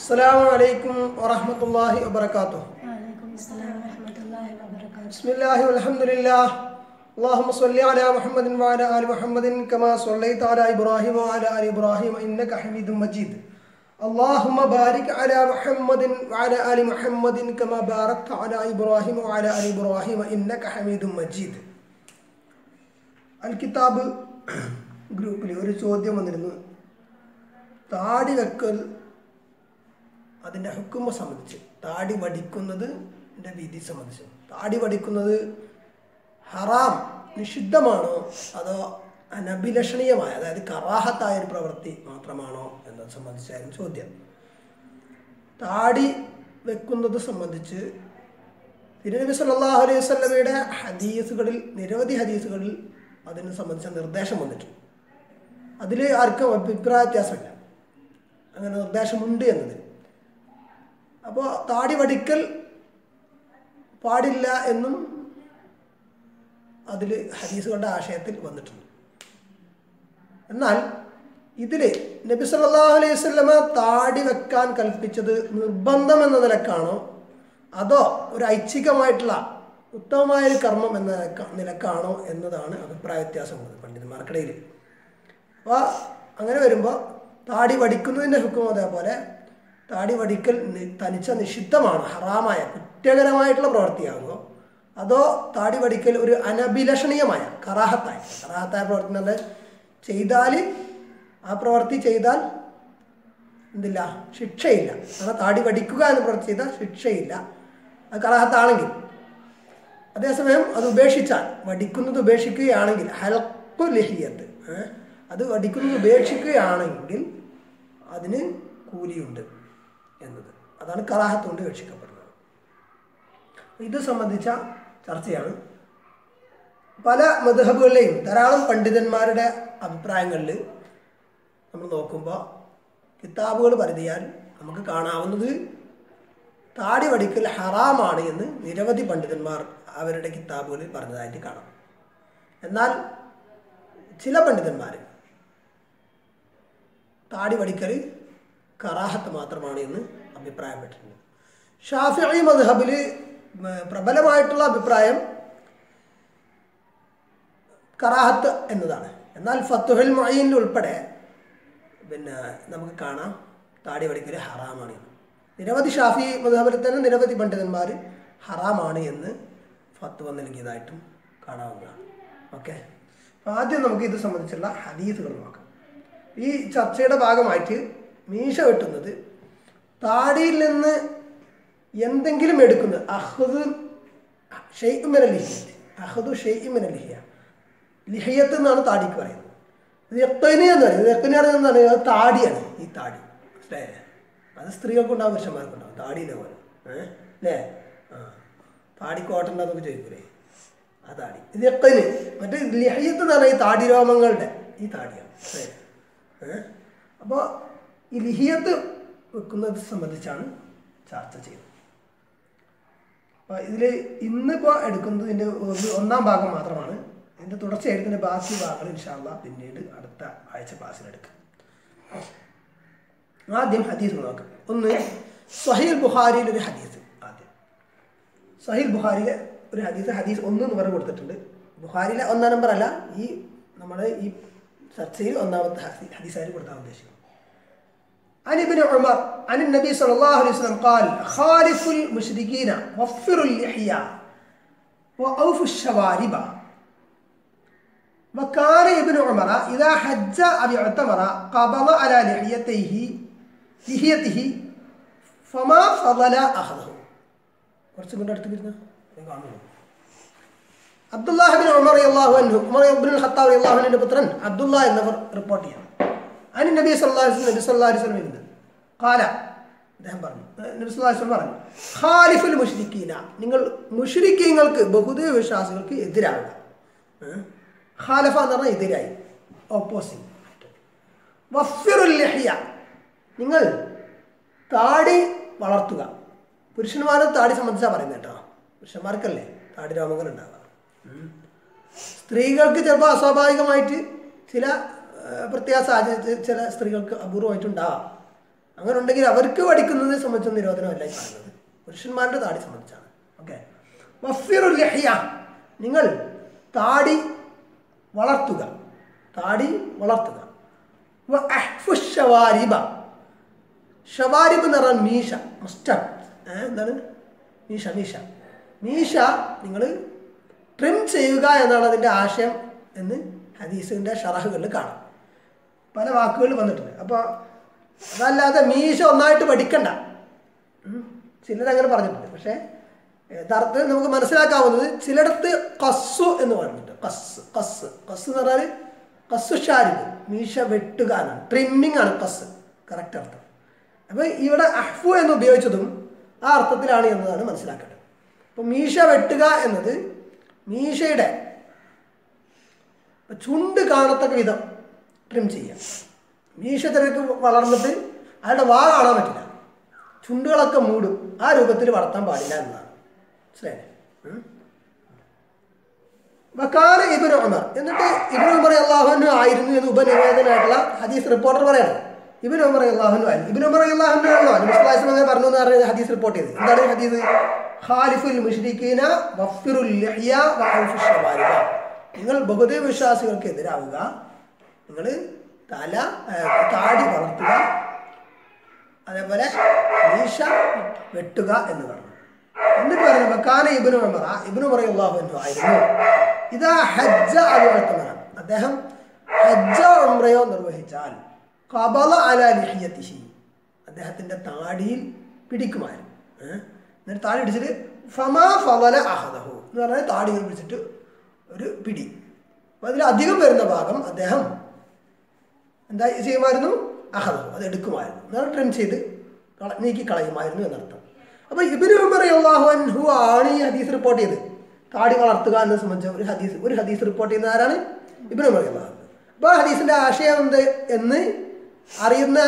السلام عليكم ورحمة الله وبركاته وعليكم السلام ورحمة الله وبركاته بسم الله والحمد لله اللهم صل على محمد وعلى آل محمد كما صليت على إبراهيم وعلى آل إبراهيم إنك حميد مجيد اللهم بارك على محمد وعلى آل محمد كما باركت على إبراهيم وعلى آل إبراهيم إنك حميد مجيد അൽ കിതാബ് ഗ്രൂപ്പിൽ ഒരു ചോദ്യം വന്നിരുന്നു താടി വെക്കൽ അതിൻ്റെ ഹുക്കുമ സംബന്ധിച്ച് താടി വടിക്കുന്നതിൻ്റെ വിധി സംബന്ധിച്ച് താടി വടിക്കുന്നത് ഹറാം നിഷിദ്ധമാണോ അതോ അനഭിലഷണീയമായ അതായത് കറാഹത്തായ ഒരു പ്രവൃത്തി മാത്രമാണോ എന്നത് സംബന്ധിച്ചായിരുന്നു ചോദ്യം താടി വെക്കുന്നത് സംബന്ധിച്ച് തിരുനബി സല്ലല്ലാഹു അലൈഹി വസല്ലമയുടെ ഹദീസുകളിൽ നിരവധി ഹദീസുകളിൽ അതിനെ സംബന്ധിച്ച നിർദ്ദേശം വന്നിട്ടുണ്ട് അതിൽ ആർക്കും അഭിപ്രായ വ്യത്യാസമില്ല അങ്ങനെ നിർദ്ദേശമുണ്ട് എന്നതിൽ അപ്പോൾ താടി വടിക്കൽ പാടില്ല എന്നും അതിൽ ഹദീസുകളുടെ ആശയത്തിൽ വന്നിട്ടുണ്ട് എന്നാൽ ഇതിൽ നബി സല്ലല്ലാഹു അലൈഹി വസല്ലമ താടി വെക്കാൻ കൽപ്പിച്ചത് നിർബന്ധം എന്ന നിലക്കാണോ അതോ ഒരു ഐച്ഛികമായിട്ടുള്ള ഉത്തമമായ ഒരു കർമ്മം എന്ന നിലക്ക- നിലക്കാണോ എന്നതാണ് അഭിപ്രായ വ്യത്യാസമുള്ളത് പണ്ഡിതന്മാർക്കിടയിൽ അപ്പോൾ അങ്ങനെ വരുമ്പോൾ താടി വടിക്കുന്നതിൻ്റെ ഹുക്കും അതേപോലെ താടി വടിക്കൽ നി- തനിച്ച നിഷിദ്ധമാണ് ഹറാമായ കുറ്റകരമായിട്ടുള്ള പ്രവൃത്തിയാകുമോ അതോ താടി വടിക്കൽ ഒരു അനഭിലഷണീയമായ കറാഹത്തായ കറാഹത്തായ പ്രവൃത്തി എന്ന് പറഞ്ഞാൽ ചെയ്താൽ ആ പ്രവൃത്തി ചെയ്താൽ എന്തില്ല ശിക്ഷയില്ല കാരണം താടി വടിക്കുക എന്ന് പ്രവൃത്തി ചെയ്താൽ ശിക്ഷയില്ല അത് കറാഹത്താണെങ്കിൽ അതേസമയം അത് ഉപേക്ഷിച്ചാൽ വടിക്കുന്നത് ഉപേക്ഷിക്കുകയാണെങ്കിൽ ഹൽക്കു ലഹിയത്ത് ഏ? അത് വടിക്കുന്നത് ഉപേക്ഷിക്കുകയാണെങ്കിൽ അതിന് കൂലിയുണ്ട് എന്നത് അതാണ് കറാഹത്ത് കൊണ്ട് രക്ഷിക്കപ്പെടുന്നത് ഇത് സംബന്ധിച്ച ചർച്ചയാണ് പല മധുഹബുകളിലെയും ധാരാളം പണ്ഡിതന്മാരുടെ അഭിപ്രായങ്ങളിൽ നമ്മൾ നോക്കുമ്പോൾ കിതാബുകൾ പരിധിയാൽ നമുക്ക് കാണാവുന്നത് താടി വടിക്കൽ ഹറാമാണ് എന്ന് നിരവധി പണ്ഡിതന്മാർ അവരുടെ കിതാബുകളിൽ പറഞ്ഞതായിട്ട് കാണാം എന്നാൽ ചില പണ്ഡിതന്മാർ താടി വടിക്കൽ കറാഹത്ത് മാത്രമാണ് എന്ന് അഭിപ്രായപ്പെട്ടിട്ടുണ്ട് ഷാഫി മദ്ഹബിൽ പ്രബലമായിട്ടുള്ള അഭിപ്രായം കറാഹത്ത് എന്നതാണ് എന്നാൽ ഫത്തുഹൽ മൊയ്യൻ ഉൾപ്പെടെ പിന്നെ നമുക്ക് കാണാം താടി വടിക്കൽ ഹറാമാണ് എന്ന് നിരവധി ഷാഫി മധുഹബിൽ തന്നെ നിരവധി പണ്ഡിതന്മാർ ഹറാമാണ് എന്ന് ഫത്വ നൽകിയതായിട്ടും കാണാവുന്നതാണ് ഓക്കെ അപ്പോൾ ആദ്യം നമുക്ക് ഇത് സംബന്ധിച്ചുള്ള ഹദീസുകൾ നോക്കാം ഈ ചർച്ചയുടെ ഭാഗമായിട്ട് മീശ വെട്ടുന്നത് താടിയിൽ നിന്ന് എന്തെങ്കിലും എടുക്കുന്നത് അഹദ് ഷെയ്മിന ലിഹിയത്ത് അഹദു ഷെയ്മിന ലിഹിയ ലിഹിയത്ത് എന്നാണ് താടിക്ക് പറയുന്നത് യക്കനി എന്ന് പറയുന്നത് യക്കനി എന്താണ് അത് താടിയാണ് ഈ താടി മനസ്സിലായേ അത് സ്ത്രീകൾക്കുണ്ടാവും പുരുഷന്മാർക്കുണ്ടാവും താടിയിലെ പോലെ ഏഹ് അല്ലേ ആ താടി കോട്ടുണ്ടെന്നൊക്കെ ചോദിക്കൂലേ ആ താടി ഇത് യക്കന് മറ്റേ ലിഹയത്ത് എന്ന് പറഞ്ഞാൽ ഈ താടി രോമങ്ങളുടെ ഈ താടിയാണ് മനസ്സിലായോ? ഏഹ് അപ്പോൾ ഈ ലിഹിയത്ത് വെക്കുന്നത് സംബന്ധിച്ചാണ് ചർച്ച ചെയ്യുന്നത് അപ്പോൾ ഇതിൽ ഇന്നിപ്പോൾ എടുക്കുന്നത് ഇതിൻ്റെ ഒരു ഒന്നാം ഭാഗം മാത്രമാണ് ഇതിൻ്റെ തുടർച്ചയായിട്ട് ഇതിൻ്റെ ബാക്കി ഭാഗങ്ങൾ ഇൻഷാല്ല പിന്നീട് അടുത്ത ആഴ്ച ക്ലാസ്സിലെടുക്കാം ആദ്യം ഹദീസ് നോക്കാം ഒന്ന് സഹീൽ ബുഹാരിയിൽ ഒരു ഹദീസ് ആദ്യം സഹീൽ ബുഹാരിയിലെ ഒരു ഹദീസ് ഹദീസ് ഒന്ന് എന്ന് പറഞ്ഞ് കൊടുത്തിട്ടുണ്ട് ബുഹാരിയിലെ ഒന്നാം നമ്പർ അല്ല ഈ നമ്മുടെ ഈ ചർച്ചയിൽ ഒന്നാമത്തെ ഹദീ- ഹദീസായിട്ട് കൊടുത്താൽ ഉദ്ദേശിക്കുന്നത് عن ابن عمر عن النبي صلى الله عليه وسلم قال خالف المشركين وفروا اللحية وأوفوا الشوارب وكان ابن عمر إذا حج أو اعتمر قبض على لحيته لحيته فما فضل أخذه കുറച്ചും കൂടെ അടുത്ത് വരുന്ന കാണുന്നു അബ്ദുല്ലാഹിബിൻ ഉമർ അള്ളാഹു അൻഹു ഉമർ ഇബ്നുൽ ഖത്താബ് അള്ളാഹു അൻഹുവിന്റെ പുത്രൻ അബ്ദുല്ല എന്നവർ റിപ്പോർട്ട് ചെയ്യാം അതിന് നബി സല്ലല്ലാഹു അലൈഹി വസല്ലം നബി സല്ലല്ലാഹു അലൈഹി വസല്ലം ഇരുന്ന് കാല അദ്ദേഹം പറഞ്ഞു ഏഹ് നബി സല്ലല്ലാഹു അലൈഹി വസല്ലം പറഞ്ഞു ഖാലിഫുൽ മുശ്രിക്കീന നിങ്ങൾ മുശ്രിക്കീങ്ങൾക്ക് ബഹുദൈവ വിശ്വാസികൾക്ക് എതിരാവുക ഏഹ്? ഖാലഫ എന്ന് പറഞ്ഞാൽ എതിരായി ഓപ്പോസിറ്റ് വഫിറുൽ ലഹിയ നിങ്ങൾ താടി വളർത്തുക പുരുഷന്മാരും താടി സംബന്ധിച്ചാണ് പറയുന്നത് കേട്ടോ പുരുഷന്മാർക്കല്ലേ താടി രോമങ്ങൾ ഉണ്ടാവുക ഉം. സ്ത്രീകൾക്ക് ചിലപ്പോൾ അസ്വാഭാവികമായിട്ട് ചില ആ, പ്രത്യേക സാഹചര്യത്തിൽ ചില സ്ത്രീകൾക്ക് അപൂർവമായിട്ടുണ്ടാവാം അങ്ങനെ ഉണ്ടെങ്കിൽ അവർക്ക് പഠിക്കുന്നതിനെ സംബന്ധിച്ച നിരോധനമല്ല ഈ പറയുന്നത് പുരുഷന്മാരുടെ താടി സംബന്ധിച്ചാണ് ഓക്കെ വഫിറുൽ ലഹ്യ നിങ്ങൾ താടി വളർത്തുക താടി വളർത്തുക വ അഹ്ഫു ഷവാരിബ ഷവാരിബ് എന്ന് പറഞ്ഞാൽ മീശ മസ്റ്റഡ് എന്താണ് മീശ മീശ മീശ നിങ്ങൾ ട്രിം ചെയ്യുക എന്നാണ് അതിൻ്റെ ആശയം എന്ന് ഹദീസിൻ്റെ ഷറഹുകളിൽ കാണാം പല വാക്കുകൾ വന്നിട്ടുണ്ട് അപ്പോൾ അതല്ലാതെ മീശ ഒന്നായിട്ട് പഠിക്കണ്ട ഉം. ചിലരങ്ങനെ പറഞ്ഞിട്ടുണ്ട് പക്ഷേ യഥാർത്ഥത്തിൽ നമുക്ക് മനസ്സിലാക്കാവുന്നത് ചിലയിടത്ത് കസ്സു എന്ന് പറഞ്ഞിട്ട് കസ് കസ് കസ് എന്ന് പറഞ്ഞാൽ കസ്സു ഷാരിബ് മീശ വെട്ടുക എന്നാണ് ട്രിമ്മിങ് ആണ് കസ് കറക്റ്റ് അർത്ഥം അപ്പോൾ ഇവിടെ അഹ്ഫു എന്ന് ഉപയോഗിച്ചതും ആ അർത്ഥത്തിലാണ് എന്നതാണ് മനസ്സിലാക്കേണ്ടത് അപ്പോൾ മീശ വെട്ടുക എന്നത് മീശയുടെ ചുണ്ട് കാണത്തക്ക വിധം ട്രിം ചെയ്യാം മീശ തിരക്ക് വളർന്നിട്ട് അയാളുടെ വാ കാണാൻ പറ്റില്ല ചുണ്ടുകളൊക്കെ മൂടും ആ രൂപത്തിൽ വളർത്താൻ പാടില്ല എന്നതാണ് മനസ്സിലായില്ലേ ഉം. വക്കാല ഇബിൻ ഉമർ എന്നിട്ട് ഇബിൻ ഉമർ അള്ളാഹുനു ആയിരുന്നു എന്ന് ഉപനിവേദനായിട്ടുള്ള ഹദീസ് റിപ്പോർട്ടർ പറയണം ഇബിൻ ഉമർ അള്ളാഹുനു ആയിരുന്നു ഇബിൻ ഉമർ അള്ളാഹുനു ആണല്ലോ നബിസ്ലാസ്ലം അങ്ങനെ പറഞ്ഞു എന്ന് പറയുന്നത് ഹദീസ് റിപ്പോർട്ട് ചെയ്ത് എന്താണ് ഹദീസ് ഖാലിഫുൽ മുഷ്രിഖീന വഫിറുൽ ലഹ്യ വഅഫു ഷവാരിബ നിങ്ങൾ ബഹുദൈവ വിശ്വാസികൾക്ക് എതിരാവുക നിങ്ങൾ തല ആ, താടി വളർത്തുക അതേപോലെ മീശ വെട്ടുക എന്ന് പറഞ്ഞു എന്നിട്ട് പറയുന്നത് മക്കാന ഇബിനു ഉമർ ഇബിനു പറയുള്ളാഹു ആയിരുന്നു ഇതാ ഹജ്ജ അനുവർത്തമാണ് അദ്ദേഹം ഹജ്ജ ഉംറയോ നിർവഹിച്ചാൽ കബല അല ലിഹിയത്തിഹി അദ്ദേഹത്തിൻ്റെ താടിയിൽ പിടിക്കുമായിരുന്നു ഏഹ്? എന്നിട്ട് താടി പിടിച്ചിട്ട് ഫമാ ഫവല അഹദഹു എന്ന് പറഞ്ഞാൽ താടി ഇങ്ങനെ പിടിച്ചിട്ട് ഒരു പിടി അപ്പോൾ അതിൽ അധികം വരുന്ന ഭാഗം അദ്ദേഹം എന്താ ചെയ്യുമായിരുന്നു അഹദു അത് എടുക്കുമായിരുന്നു എന്നാൽ ട്രിം ചെയ്ത് കള- നീക്കി കളയുമായിരുന്നു എന്നർത്ഥം അപ്പോൾ ഇബിന് ഉമർ അള്ളാഹു അൻഹു ആണ് ഈ ഹദീസ് റിപ്പോർട്ട് ചെയ്ത് താടി വളർത്തുക എന്നെ സംബന്ധിച്ച ഒരു ഹദീസ് ഒരു ഹദീസ് റിപ്പോർട്ട് ചെയ്യുന്ന ആരാണ് ഇബിന് ഉമർ അള്ളാഹു അപ്പോൾ ആ ഹദീസിൻ്റെ ആശയം എന്ത് എന്ന് അറിയുന്ന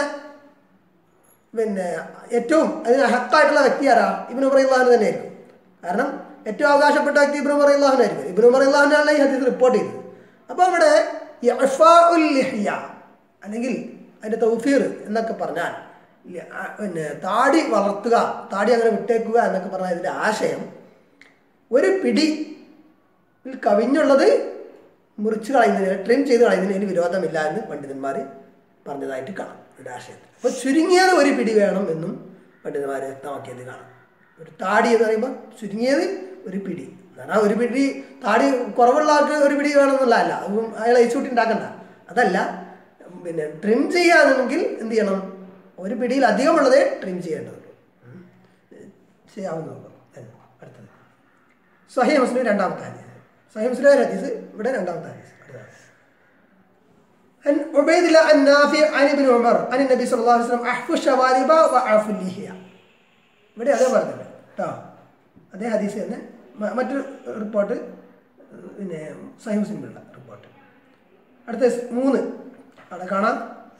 പിന്നെ ഏറ്റവും അതിന് ഹക്കായിട്ടുള്ള വ്യക്തി ആരാ ഇബിൻ ഉമർ അള്ളാഹുന് തന്നെയായിരിക്കും കാരണം ഏറ്റവും അവകാശപ്പെട്ട വ്യക്തി ഇബിൻ ഉമർ അള്ളാഹുനായിരിക്കും ഇബിൻ ഉമർ അള്ളാഹുനാണ് ഈ ഹദീസ് റിപ്പോർട്ട് ചെയ്തത് അപ്പോൾ അവിടെ ഇഅ്ഫാഉൽ ലിഹ്യ അല്ലെങ്കിൽ അതിൻ്റെ തൗഫീർ എന്നൊക്കെ പറഞ്ഞാൽ ഇല്ല, ആ, പിന്നെ താടി വളർത്തുക താടി അങ്ങനെ വിട്ടേക്കുക എന്നൊക്കെ പറഞ്ഞാൽ ഇതിൻ്റെ ആശയം ഒരു പിടി ൽ കവിഞ്ഞുള്ളത് മുറിച്ച് കളയുന്നതിന് ട്രിം ചെയ്ത് കളയുന്നതിന് വിരോധമില്ല എന്ന് പണ്ഡിതന്മാർ പറഞ്ഞതായിട്ട് കാണാം ഒരു ആശയത്തിൽ അപ്പോൾ ചുരുങ്ങിയത് ഒരു പിടി വേണം എന്നും പണ്ഡിതന്മാർ വ്യക്തമാക്കിയത് കാണാം ഒരു താടി എന്ന് പറയുമ്പോൾ ചുരുങ്ങിയത് ഒരു പിടി കാരണം ഒരു പിടി താടി കുറവുള്ള ആൾക്ക് ഒരു പിടി വേണമെന്നുള്ളതല്ല അതും അയാൾ അയച്ചുകൂട്ടി ഉണ്ടാക്കണ്ട അതല്ല പിന്നെ ട്രിം ചെയ്യാന്നുണ്ടെങ്കിൽ എന്ത് ചെയ്യണം ഒരു പിടിയിൽ അധികമുള്ളതേ ട്രിം ചെയ്യേണ്ടതുള്ളൂ ഉം. ചെയ്യാവുന്നതുള്ളൂ എന്ന്. അടുത്തത് സഹി മുസ്ലിം രണ്ടാമത്തെ ഹദീസ് സഹി മുസ്ലിം ഹദീസ് ഇവിടെ രണ്ടാമത്തെ ഹദീസ് അടുത്തത്. عن عبيد الله النافع عن ابن عمر عن النبي صلى الله عليه وسلم احفو الشوارب واعفو اللحية ഇവിടെ അതേ പറഞ്ഞത് കേട്ടോ അതേ ഹദീസ് തന്നെ മ- മറ്റൊരു റിപ്പോർട്ട് പിന്നെ സഹി മുസ്ലിമിലുള്ള റിപ്പോർട്ട് അടുത്ത സ് മൂന്ന് അവിടെ കാണാം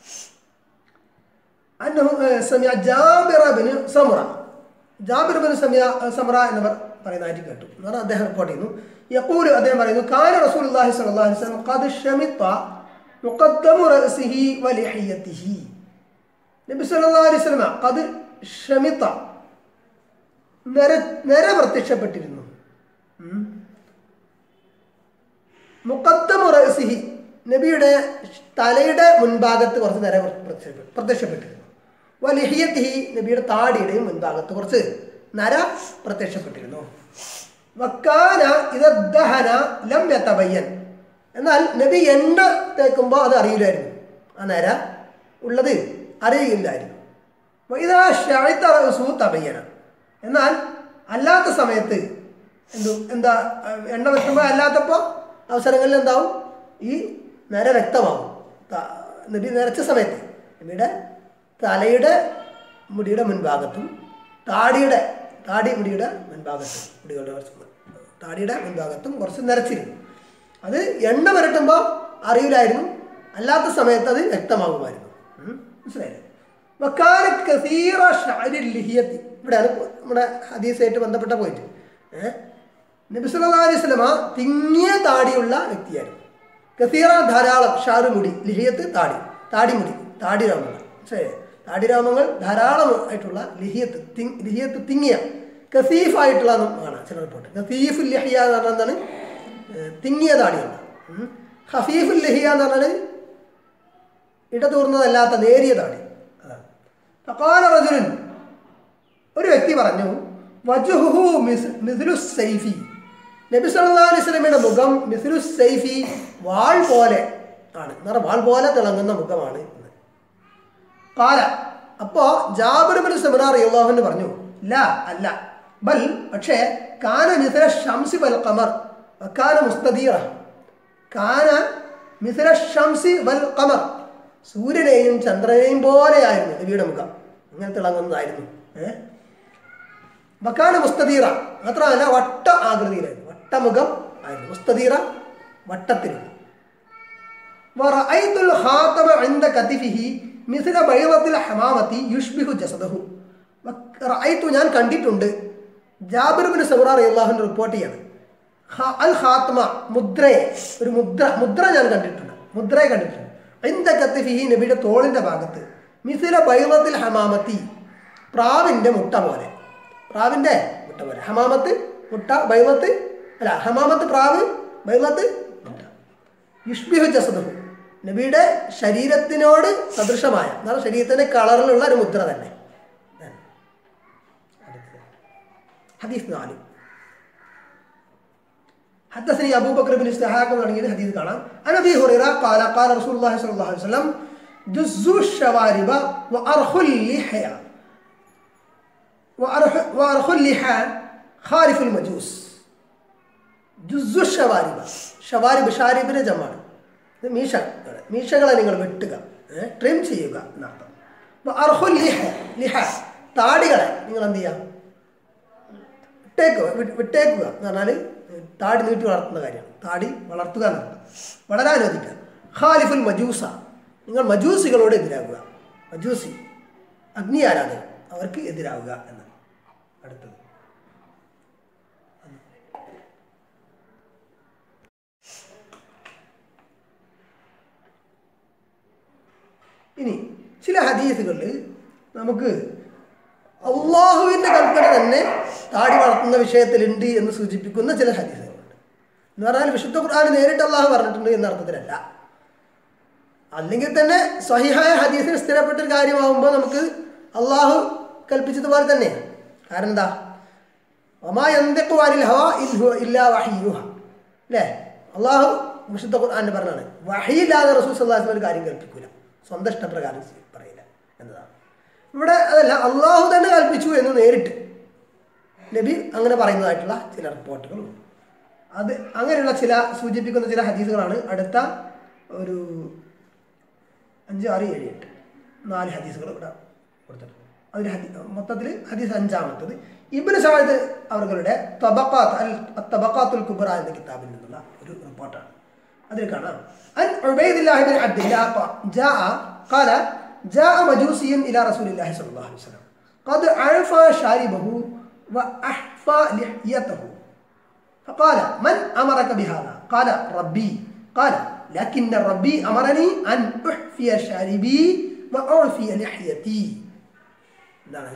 അന്നഹു ഏഹ്, സമിയ ജാബിറ ബിൻ സമുറ ജാബിർ ബിൻ സമിയ സമുറ എന്നിവർ പറയുന്നതായിട്ട് കേട്ടു എന്ന് പറഞ്ഞാൽ അദ്ദേഹം റിപ്പോർട്ട് ചെയ്യുന്നു യഖൂലു അദ്ദേഹം പറയുന്നു കാന റസൂലുള്ളാഹി സ്വല്ലല്ലാഹു അലൈഹി വസല്ലം ഖദ് ഷമിത്ത മുഖദ്ദമു റഅസിഹി വലിഹിയതിഹി നബി സല്ലല്ലാഹു അലൈഹി വസല്ലം ഖദ് ഷമിത്ത നര നര പ്രത്യക്ഷപ്പെട്ടിരുന്നു ഉം. മുഖദ്ദമു റഅസിഹി നബിയുടെ തലയുടെ മുൻഭാഗത്ത് കുറച്ച് നര പ്രത്യക്ഷപ്പെട്ടു പ്രത്യക്ഷപ്പെട്ടിരുന്നു വലിഹിയത്തിഹി നബിയുടെ താടിയുടെയും മുൻഭാഗത്ത് കുറച്ച് നര പ്രത്യക്ഷപ്പെട്ടിരുന്നു വക്കാന ഇതദ്ദഹന ലം യതബയ്യൻ എന്നാൽ നബി എണ്ണ തേക്കുമ്പോൾ അത് അറിയില്ലായിരുന്നു ആ നര ഉള്ളത് അറിയില്ലായിരുന്നു ഇതാ ഷഴിത്ത റഅസു തബയ്യന എന്നാൽ അല്ലാത്ത സമയത്ത് എന്തു എന്താ അഹ് എണ്ണ വെക്കുമ്പോൾ അല്ലാത്തപ്പോൾ അവസരങ്ങളിൽ എന്താവും ഈ നര വ്യക്തമാവും ത- നബി നിറച്ച സമയത്ത് നബിയുടെ തലയുടെ മുടിയുടെ മുൻഭാഗത്തും താടിയുടെ താടി മുടിയുടെ മുൻഭാഗത്തും മുടികളുടെ കുറച്ച് താടിയുടെ മുൻഭാഗത്തും കുറച്ച് നിറച്ചിരുന്നു അത് എണ്ണ പുരട്ടുമ്പോൾ അറിയില്ലായിരുന്നു അല്ലാത്ത സമയത്ത് അത് വ്യക്തമാകുമായിരുന്നു ഉം. മനസ്സിലായില്ലേ വക്കാല കസീറ ഷഅരി ലിഹിയത്തി ഇവിടെയാണ് നമ്മുടെ ഹദീസായിട്ട് ബന്ധപ്പെട്ട പോയിട്ട് ഏഹ് നബി സല്ലല്ലാഹു അലൈഹി വസല്ലമ തിങ്ങിയ താടിയുള്ള വ്യക്തിയായിരുന്നു കസീറ ധാരാളം ഷാറ് മുടി ലിഹിയത്ത് താടി താടി മുടി താടി രോമങ്ങൾ ശരി താടിരോമങ്ങൾ ധാരാളമായിട്ടുള്ള ലിഹിയത്ത് തിങ് ലിഹിയത്ത് തിങ്ങിയ കസീഫായിട്ടുള്ള ആണ് ചില റിപ്പോർട്ട് കസീഫ് ലഹിയ എന്ന് പറഞ്ഞാൽ എന്താണ് ഏഹ് തിങ്ങിയ താടിയാണ് ഉം. ഹഫീഫുൽ ലഹിയ എന്ന് പറഞ്ഞാൽ ഇടതൂർന്നതല്ലാത്ത നേരിയ താടി അതാണ് ഫഖാല റജുലുൻ ഒരു വ്യക്തി പറഞ്ഞു വജുഹു മിസ് മിഥുലു സൈഫി നബി സല്ലല്ലാഹു അലൈഹി വസല്ലമയുടെ മുഖം മിഥുലു സൈഫി വാൾ പോലെ ആണ് എന്ന് പറഞ്ഞാൽ വാൾ പോലെ തിളങ്ങുന്ന മുഖമാണ് എന്ന് കാല അപ്പോ ജാബിർബിൻ സെമിനാർ അള്ളാഹുവിന് പറഞ്ഞു ല അല്ല ബൽ പക്ഷേ കാന മിഥുല ഷംസി വൽ ഖമർ കാന മുസ്തദീറ കാന മിഥുല ഷംസി വൽ ഖമർ സൂര്യനെയും ചന്ദ്രനെയും പോലെയായിരുന്നു നബിയുടെ മുഖം അങ്ങനെ തിളങ്ങുന്നതായിരുന്നു ഏഹ് വക്കാന മുസ്തദീറ മാത്രമല്ല വട്ട ആകൃതിയിലായിരുന്നു വട്ടമുഖം ആയിരുന്നു മുസ്തദീറ വട്ടത്തിലും ورأيت الخاتم عند كتفه مثل بيضة الحمامة يشبه جسده റഅയ്തു ഞാൻ കണ്ടിട്ടുണ്ട് ജാബിർ ബിൻ സബറ റളിയല്ലാഹു റിപ്പോർട്ട് ചെയ്യാണ് ഖ- അൽ ഖാത്മ മുദ്രയെ ഒരു മുദ്ര മുദ്ര ഞാൻ കണ്ടിട്ടുണ്ട് മുദ്രയെ കണ്ടിട്ടുണ്ട് ഇന്ത കത്തിഫിഹി നബിയുടെ തോളിന്റെ ഭാഗത്ത് മിസില ബൈളത്തിൽ ഹമാമത്തി പ്രാവിന്റെ മുട്ട പോലെ പ്രാവിന്റെ മുട്ട പോലെ ഹമാമത്ത് മുട്ട ബൈളത്ത് അല്ല ഹമാമത്ത് പ്രാവ് ബൈളത്ത് മുട്ട യുഷ്ബിഹു ജസദഹു നബിയുടെ ശരീരത്തിനോട് സദൃശമായ എന്നാൽ ശരീരത്തിന്റെ കളറിലുള്ള ഒരു മുദ്ര തന്നെ ഹദീസ് നാല് حدثني أبو بكر بن استحاق من عن حديث كان عن أبي هريرة قال قال رسول الله صلى الله عليه وسلم جزوا الشوارب وأرخوا اللحية وأرخ- وأرخوا اللحى خالف المجوس ജുസു ഷവാരിബ ഷവാരിബ് ഷാരിബിന്റെ ജമാണ് ഇത് മീശകൾ മീശകളെ നിങ്ങൾ വെട്ടുക ട്രിം ചെയ്യുക എന്നർത്ഥം അപ്പൊ അർഹുൽ ലിഹ ലിഹ താടികളെ നിങ്ങൾ എന്ത് ചെയ്യുക വിട്ടേക്കുക വി- വിട്ടേക്കുക എന്ന് പറഞ്ഞാൽ താടി നീട്ടി വളർത്തുന്ന കാര്യമാണ് താടി വളർത്തുക എന്നർത്ഥം വളരെ അനുവദിക്കുക ഖാലിഫുൽ മജൂസ നിങ്ങൾ മജൂസികളോട് എതിരാകുക മജൂസി അഗ്നി ആരാധകർ അവർക്ക് എതിരാകുക എന്നാണ് അടുത്തത് ഇനി ചില ഹദീസുകളിൽ നമുക്ക് അള്ളാഹുവിൻ്റെ കൽപ്പന തന്നെ താടി വളർത്തുന്ന വിഷയത്തിലുണ്ട് എന്ന് സൂചിപ്പിക്കുന്ന ചില ഹദീസുകളുണ്ട് എന്ന് പറഞ്ഞാൽ വിശുദ്ധ ഖുർആൻ നേരിട്ട് അള്ളാഹു പറഞ്ഞിട്ടുണ്ട് എന്ന അർത്ഥത്തിലല്ല അല്ലെങ്കിൽ തന്നെ സ്വഹിഹായ ഹദീസിന് സ്ഥിരപ്പെട്ട ഒരു കാര്യമാകുമ്പോൾ നമുക്ക് അള്ളാഹു കൽപ്പിച്ചതുപോലെ തന്നെയാണ് കാരണം എന്താ ഒമാ എന്തൊക്കെ ഹവ ഇൻ ഹുവ ഇല്ലാ വഹിയുഹ അല്ലേ അള്ളാഹു വിശുദ്ധ ഖുർആാൻ്റെ പറഞ്ഞാണ് വഹിയില്ലാതെ റസൂൽ സല്ലാസ്ലം ഒരു കാര്യം കൽപ്പിക്കൂല സ്വന്തം ഇഷ്ടപ്രകാരം ചെയ്- പറയില്ല എന്നതാണ് ഇവിടെ അതല്ല അള്ളാഹു തന്നെ കൽപ്പിച്ചു എന്ന് നേരിട്ട് നബി അങ്ങനെ പറയുന്നതായിട്ടുള്ള ചില റിപ്പോർട്ടുകളുണ്ട് അത് അങ്ങനെയുള്ള ചില സൂചിപ്പിക്കുന്ന ചില ഹദീസുകളാണ് അടുത്ത ഒരു അഞ്ച് ആറ് ഏഴ് എട്ട് നാല് ഹദീസുകൾ ഇവിടെ കൊടുത്തിട്ടുണ്ട് അതിൽ ഹദി മൊത്തത്തിൽ ഹദീസ് അഞ്ചാമത്തത് ഇബ്നു സഅദ് അവരുടെ തബക്കാത്ത് അൽ തബക്കാത്തുൽ കുബ്ര എന്ന കിതാബിൽ നിന്നുള്ള ഒരു റിപ്പോർട്ടാണ് അതിൽ കാണാം അൻ ഉബൈദില്ലാഹി ബിൻ അബ്ദില്ലാ ഖ- ജാഅ ഖാല ജാഅ മജൂസിയൻ ഇലാ റസൂലില്ലാഹി സ്വല്ലല്ലാഹു അലൈഹി വസല്ലം قد عرف شاربه وأحفى لحيته فقال من أمرك بهذا قال ربي قال لكن ربي أمرني أن أحفي شاربي وأعفي لحيتي എന്താണ്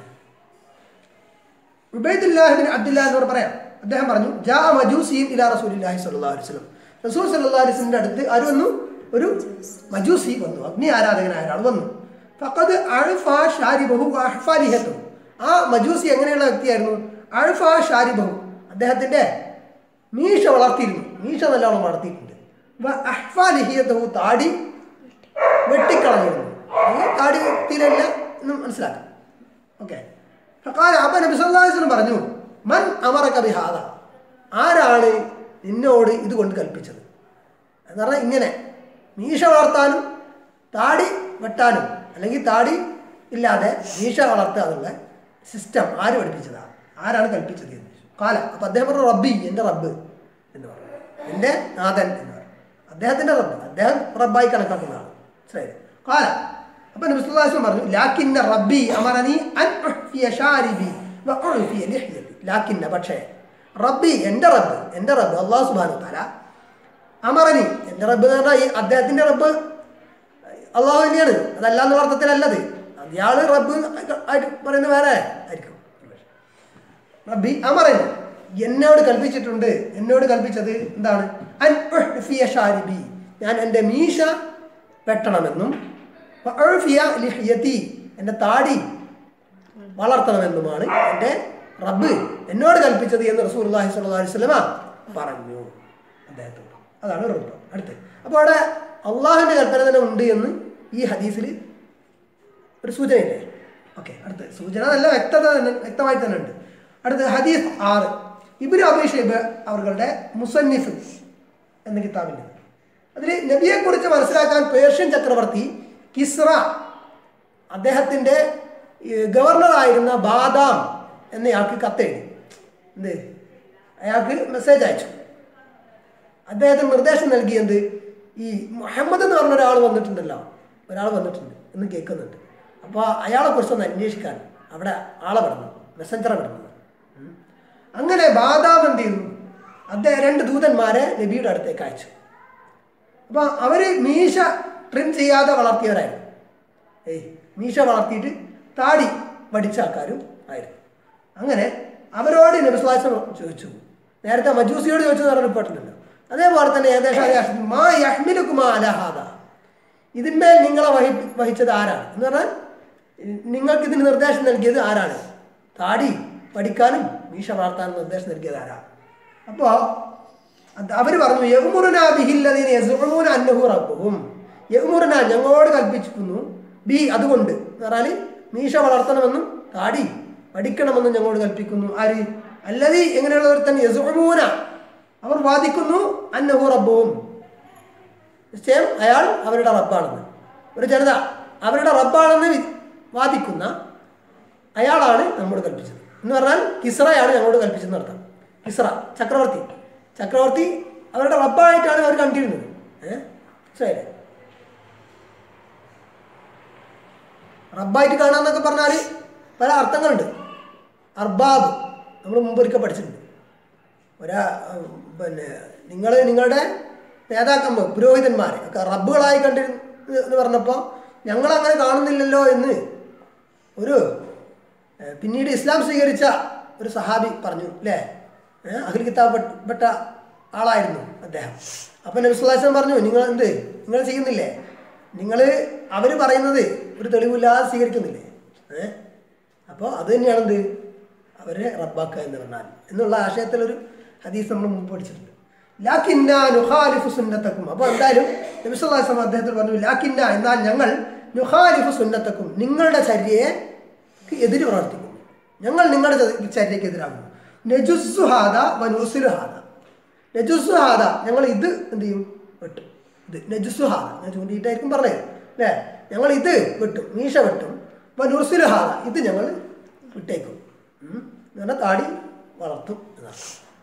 ഉബൈദുല്ലാഹി ബിൻ അബ്ദുല്ലാഹ് എന്നവർ പറയാം അദ്ദേഹം പറഞ്ഞു ജാ മജൂസിയും ഇലാ റസൂലില്ലാഹി സ്വല്ലല്ലാഹു അലൈഹി വസല്ലം റസൂൽ സല്ലല്ലാഹു അലൈഹി വസല്ലമിന്റെ അടുത്ത് ആര് വന്നു ഒരു മജൂസി വന്നു അഗ്നി ആരാധകനായ ഒരാൾ വന്നു ഫഖദ് അഴ്ഫ ഷാരിബഹു വഅഹ്ഫ ലിഹത്തുഹു ആ മജൂസി എങ്ങനെയുള്ള വ്യക്തിയായിരുന്നു അഴ്ഫ ഷാരിബഹു അദ്ദേഹത്തിന്റെ മീശ വളർത്തിയിരുന്നു മീശ നല്ലോണം വളർത്തിയിട്ടുണ്ട് വഅഹ്ഫ ലിഹിയത്തുഹു താടി വെട്ടിക്കളഞ്ഞിരുന്നു ഈ താടി തീരല്ല എന്ന് മനസ്സിലാക്കാം ഓക്കെ ഫക്കാല അപ്പൊ നബി സല്ലല്ലാഹു അലൈഹി വസല്ലം പറഞ്ഞു മൻ അമറക ബിഹാദ ആരാണ് നിന്നോട് ഇത് കൊണ്ട് കൽപ്പിച്ചത് എന്ന് പറഞ്ഞാൽ ഇങ്ങനെ മീശ വളർത്താനും താടി വെട്ടാനും അല്ലെങ്കിൽ താടി ഇല്ലാതെ മീശ വളർത്തുക എന്നുള്ള സിസ്റ്റം ആര് പഠിപ്പിച്ചതാണ് ആരാണ് കൽപ്പിച്ചത് എന്ന് ചോദിച്ചു. കാല അപ്പൊ അദ്ദേഹം പറഞ്ഞു റബ്ബി എൻ്റെ റബ്ബ് എന്ന് പറഞ്ഞു എൻ്റെ നാഥൻ എന്ന് പറഞ്ഞു അദ്ദേഹത്തിൻ്റെ റബ്ബ് അദ്ദേഹം റബ്ബായി കണക്കാക്കുന്നതാണ് മനസ്സിലായില്ലേ കാല അപ്പൊ നബി സല്ലല്ലാഹു അലൈഹി വസല്ലം പറഞ്ഞു ലാക്കിന്ന റബ്ബി അമറനി അൻ ഉഹ്ഫിയ ഷാരിബി വ ഉഹ്ഫിയ ലിഹ്യതി ലാക്കിന്ന പക്ഷേ റബ്ബി എൻ്റെ റബ്ബ് എൻ്റെ റബ്ബ് അല്ലാഹു സുബ്ഹാനഹു വ തആല അമറനി എൻ്റെ റബ്ബ് എന്ന് പറഞ്ഞാൽ ഈ അദ്ദേഹത്തിൻ്റെ റബ്ബ് അള്ളാഹു തന്നെയാണ് അതല്ല എന്നുള്ള അർത്ഥത്തിലല്ലത് ഇയാൾ റബ്ബ് ആയിട്ട് പറയുന്ന വേറെ ആയിരിക്കും റബ്ബി അമറൻ എന്നോട് കൽപ്പിച്ചിട്ടുണ്ട് എന്നോട് കൽപ്പിച്ചത് എന്താണ് അൻ ഉഹ്ഫിയ ഷാരിബി ഞാൻ എൻ്റെ മീശ വെട്ടണമെന്നും വ ഉഹ്ഫിയ ലിഹ്യതി എൻ്റെ താടി വളർത്തണമെന്നുമാണ് എൻ്റെ റബ്ബ് എന്നോട് കൽപ്പിച്ചത് എന്ന് റസൂൽ അള്ളാഹി സ്വല്ലല്ലാഹി അലൈഹി വസല്ലമ പറഞ്ഞു അദ്ദേഹത്തോട് അതാണ് റബ്ബ് അടുത്ത് അപ്പോൾ അവിടെ അള്ളാഹിൻ്റെ കൽപ്പന തന്നെ ഉണ്ട് എന്ന് ഈ ഹദീസിൽ ഒരു സൂചനയില്ലേ ഓക്കെ അടുത്ത് സൂചന നല്ല വ്യക്തത തന്നെ വ്യക്തമായി തന്നെ ഉണ്ട് അടുത്ത് ഹദീസ് ആറ് ഇബിന് അബിഷേബ് അവരുടെ മുസന്നിഫ് എന്ന കിതാബിൻ്റെ അതിൽ നബിയെക്കുറിച്ച് മനസ്സിലാക്കാൻ പേർഷ്യൻ ചക്രവർത്തി കിസ്ര അദ്ദേഹത്തിൻ്റെ ഗവർണറായിരുന്ന ബാദാം എന്നയാൾക്ക് കത്തെഴുതി എന്ത് അയാൾക്ക് മെസ്സേജ് അയച്ചു അദ്ദേഹത്തിന് നിർദ്ദേശം നൽകിയത് ഈ മുഹമ്മദ് എന്ന് പറഞ്ഞ ഒരാൾ വന്നിട്ടുണ്ടല്ലോ ഒരാൾ വന്നിട്ടുണ്ട് എന്ന് കേൾക്കുന്നുണ്ട് അപ്പോൾ അയാളെ കുറിച്ചൊന്ന് അന്വേഷിക്കാൻ അവിടെ ആളെ വിടണം മെസ്സഞ്ചറെ വിടണം ഉം. അങ്ങനെ ബാദാം എന്ത് ചെയ്യുന്നു അദ്ദേഹം രണ്ട് ദൂതന്മാരെ നബിയുടെ അടുത്തേക്ക് അയച്ചു അപ്പോൾ അവർ മീശ ട്രിം ചെയ്യാതെ വളർത്തിയവരായിരുന്നു ഏയ് മീശ വളർത്തിയിട്ട് താടി വടിച്ച ആൾക്കാരും ആയിരുന്നു അങ്ങനെ അവരോട് നബിസ്ലാസം ചോദിച്ചു നേരത്തെ മജൂസിയോട് ചോദിച്ചു പറഞ്ഞ റിപ്പോർട്ടിലുണ്ട് അതേപോലെ തന്നെ ഏകദേശം അതേ അർത്ഥത്തിൽ, മാ യഹ്മിലുക്കുമാ അലഹാദ ഇതിന്മേൽ നിങ്ങളെ വഹി വഹിച്ചത് ആരാണ് എന്ന് പറഞ്ഞാൽ നിങ്ങൾക്ക് ഇതിന് നിർദ്ദേശം നൽകിയത് ആരാണ് താടി പഠിക്കാനും മീശ വളർത്താനും നിർദ്ദേശം നൽകിയത് ആരാണ് അപ്പോൾ അവർ പറഞ്ഞു യഹ്മുറുന ബിഹില്ലദീന യസ്ഉമൂന അന്നഹു റബ്ബുഹും യഹ്മുറുന ഞങ്ങളോട് കൽപ്പിച്ചിരിക്കുന്നു ബി അതുകൊണ്ട് എന്ന് പറഞ്ഞാൽ മീശ വളർത്തണമെന്നും താടി പഠിക്കണമെന്നും ഞങ്ങളോട് കൽപ്പിക്കുന്നു ആര് അല്ലതി എങ്ങനെയുള്ളവർ തന്നെ യസ്ഉമൂന അവർ വാദിക്കുന്നു അന്നഹു റബ്ബുഹും നിശ്ചയം അയാൾ അവരുടെ റബ്ബാണെന്ന് ഒരു ജനത അവരുടെ റബ്ബാണെന്ന് വി- വാദിക്കുന്ന അയാളാണ് നമ്മോട് കൽപ്പിച്ചത് എന്ന് പറഞ്ഞാൽ കിസ്റയാണ് ഞങ്ങളോട് കൽപ്പിച്ചെന്ന് അർത്ഥം കിസ്റ ചക്രവർത്തി ചക്രവർത്തി അവരുടെ റബ്ബായിട്ടാണ് അവർ കണ്ടിരുന്നത് ഏഹ് മനസ്സിലായില്ലേ റബ്ബായിട്ട് കാണാന്നൊക്കെ പറഞ്ഞാൽ പല അർത്ഥങ്ങളുണ്ട് അർബാബ് നമ്മൾ മുമ്പ് ഒരിക്കൽ പഠിച്ചിട്ടുണ്ട് ഒരാ ഉം, പിന്നെ നിങ്ങൾ നിങ്ങളുടെ നേതാക്കന്മാർ പുരോഹിതന്മാരെ ഒക്കെ റബ്ബുകളായി കണ്ടിരുന്നു എന്ന് പറഞ്ഞപ്പോൾ ഞങ്ങളങ്ങനെ കാണുന്നില്ലല്ലോ എന്ന് ഒരു ഏഹ്, പിന്നീട് ഇസ്ലാം സ്വീകരിച്ച ഒരു സഹാബി പറഞ്ഞു അല്ലേ ഏഹ്, അഖിൽ കിതാബ് പെട്ട- പെട്ട ആളായിരുന്നു അദ്ദേഹം അപ്പം നബിസ്വലാസം പറഞ്ഞു നിങ്ങൾ എന്ത് നിങ്ങൾ ചെയ്യുന്നില്ലേ നിങ്ങൾ അവർ പറയുന്നത് ഒരു തെളിവില്ലാതെ സ്വീകരിക്കുന്നില്ലേ ഏഹ് അപ്പോൾ അത് തന്നെയാണ് എന്ത് അവരെ റബ്ബാക്കുക എന്ന് പറഞ്ഞാൽ എന്നുള്ള ആശയത്തിലൊരു ഹദീസ് നമ്മൾ മുമ്പ് പഠിച്ചിട്ടുണ്ട് ലാക്കിന്ന നുഹാലിഫു സുന്നത്തക്കും അപ്പോൾ എന്തായാലും നബിസ്വലാസം അദ്ദേഹത്തിൽ പറഞ്ഞു ലാക്കിന്ന എന്നാൽ ഞങ്ങൾ നുഹാലിഫു സുന്നത്തക്കും നിങ്ങളുടെ ചര്യയെ എതിര് പ്രവർത്തിക്കുന്നു ഞങ്ങൾ നിങ്ങളുടെ ച- ചര്യയ്ക്ക് എതിരാകുന്നു നജുസുഹാദ വനൂസുലുഹാദ നജുസുഹാദ ഞങ്ങൾ ഇത് എന്ത് ചെയ്യും വെട്ടും ഇത് നജുസുഹാദ ഞാൻ ചൂണ്ടിയിട്ടായിരിക്കും പറഞ്ഞത് അല്ലേ ഞങ്ങൾ ഇത് വെട്ടും മീശ വെട്ടും വനൂസുലുഹാദ ഇത് ഞങ്ങൾ വിട്ടേക്കും ഉം. എന്ന് പറഞ്ഞാൽ താടി വളർത്തും എന്നാണ്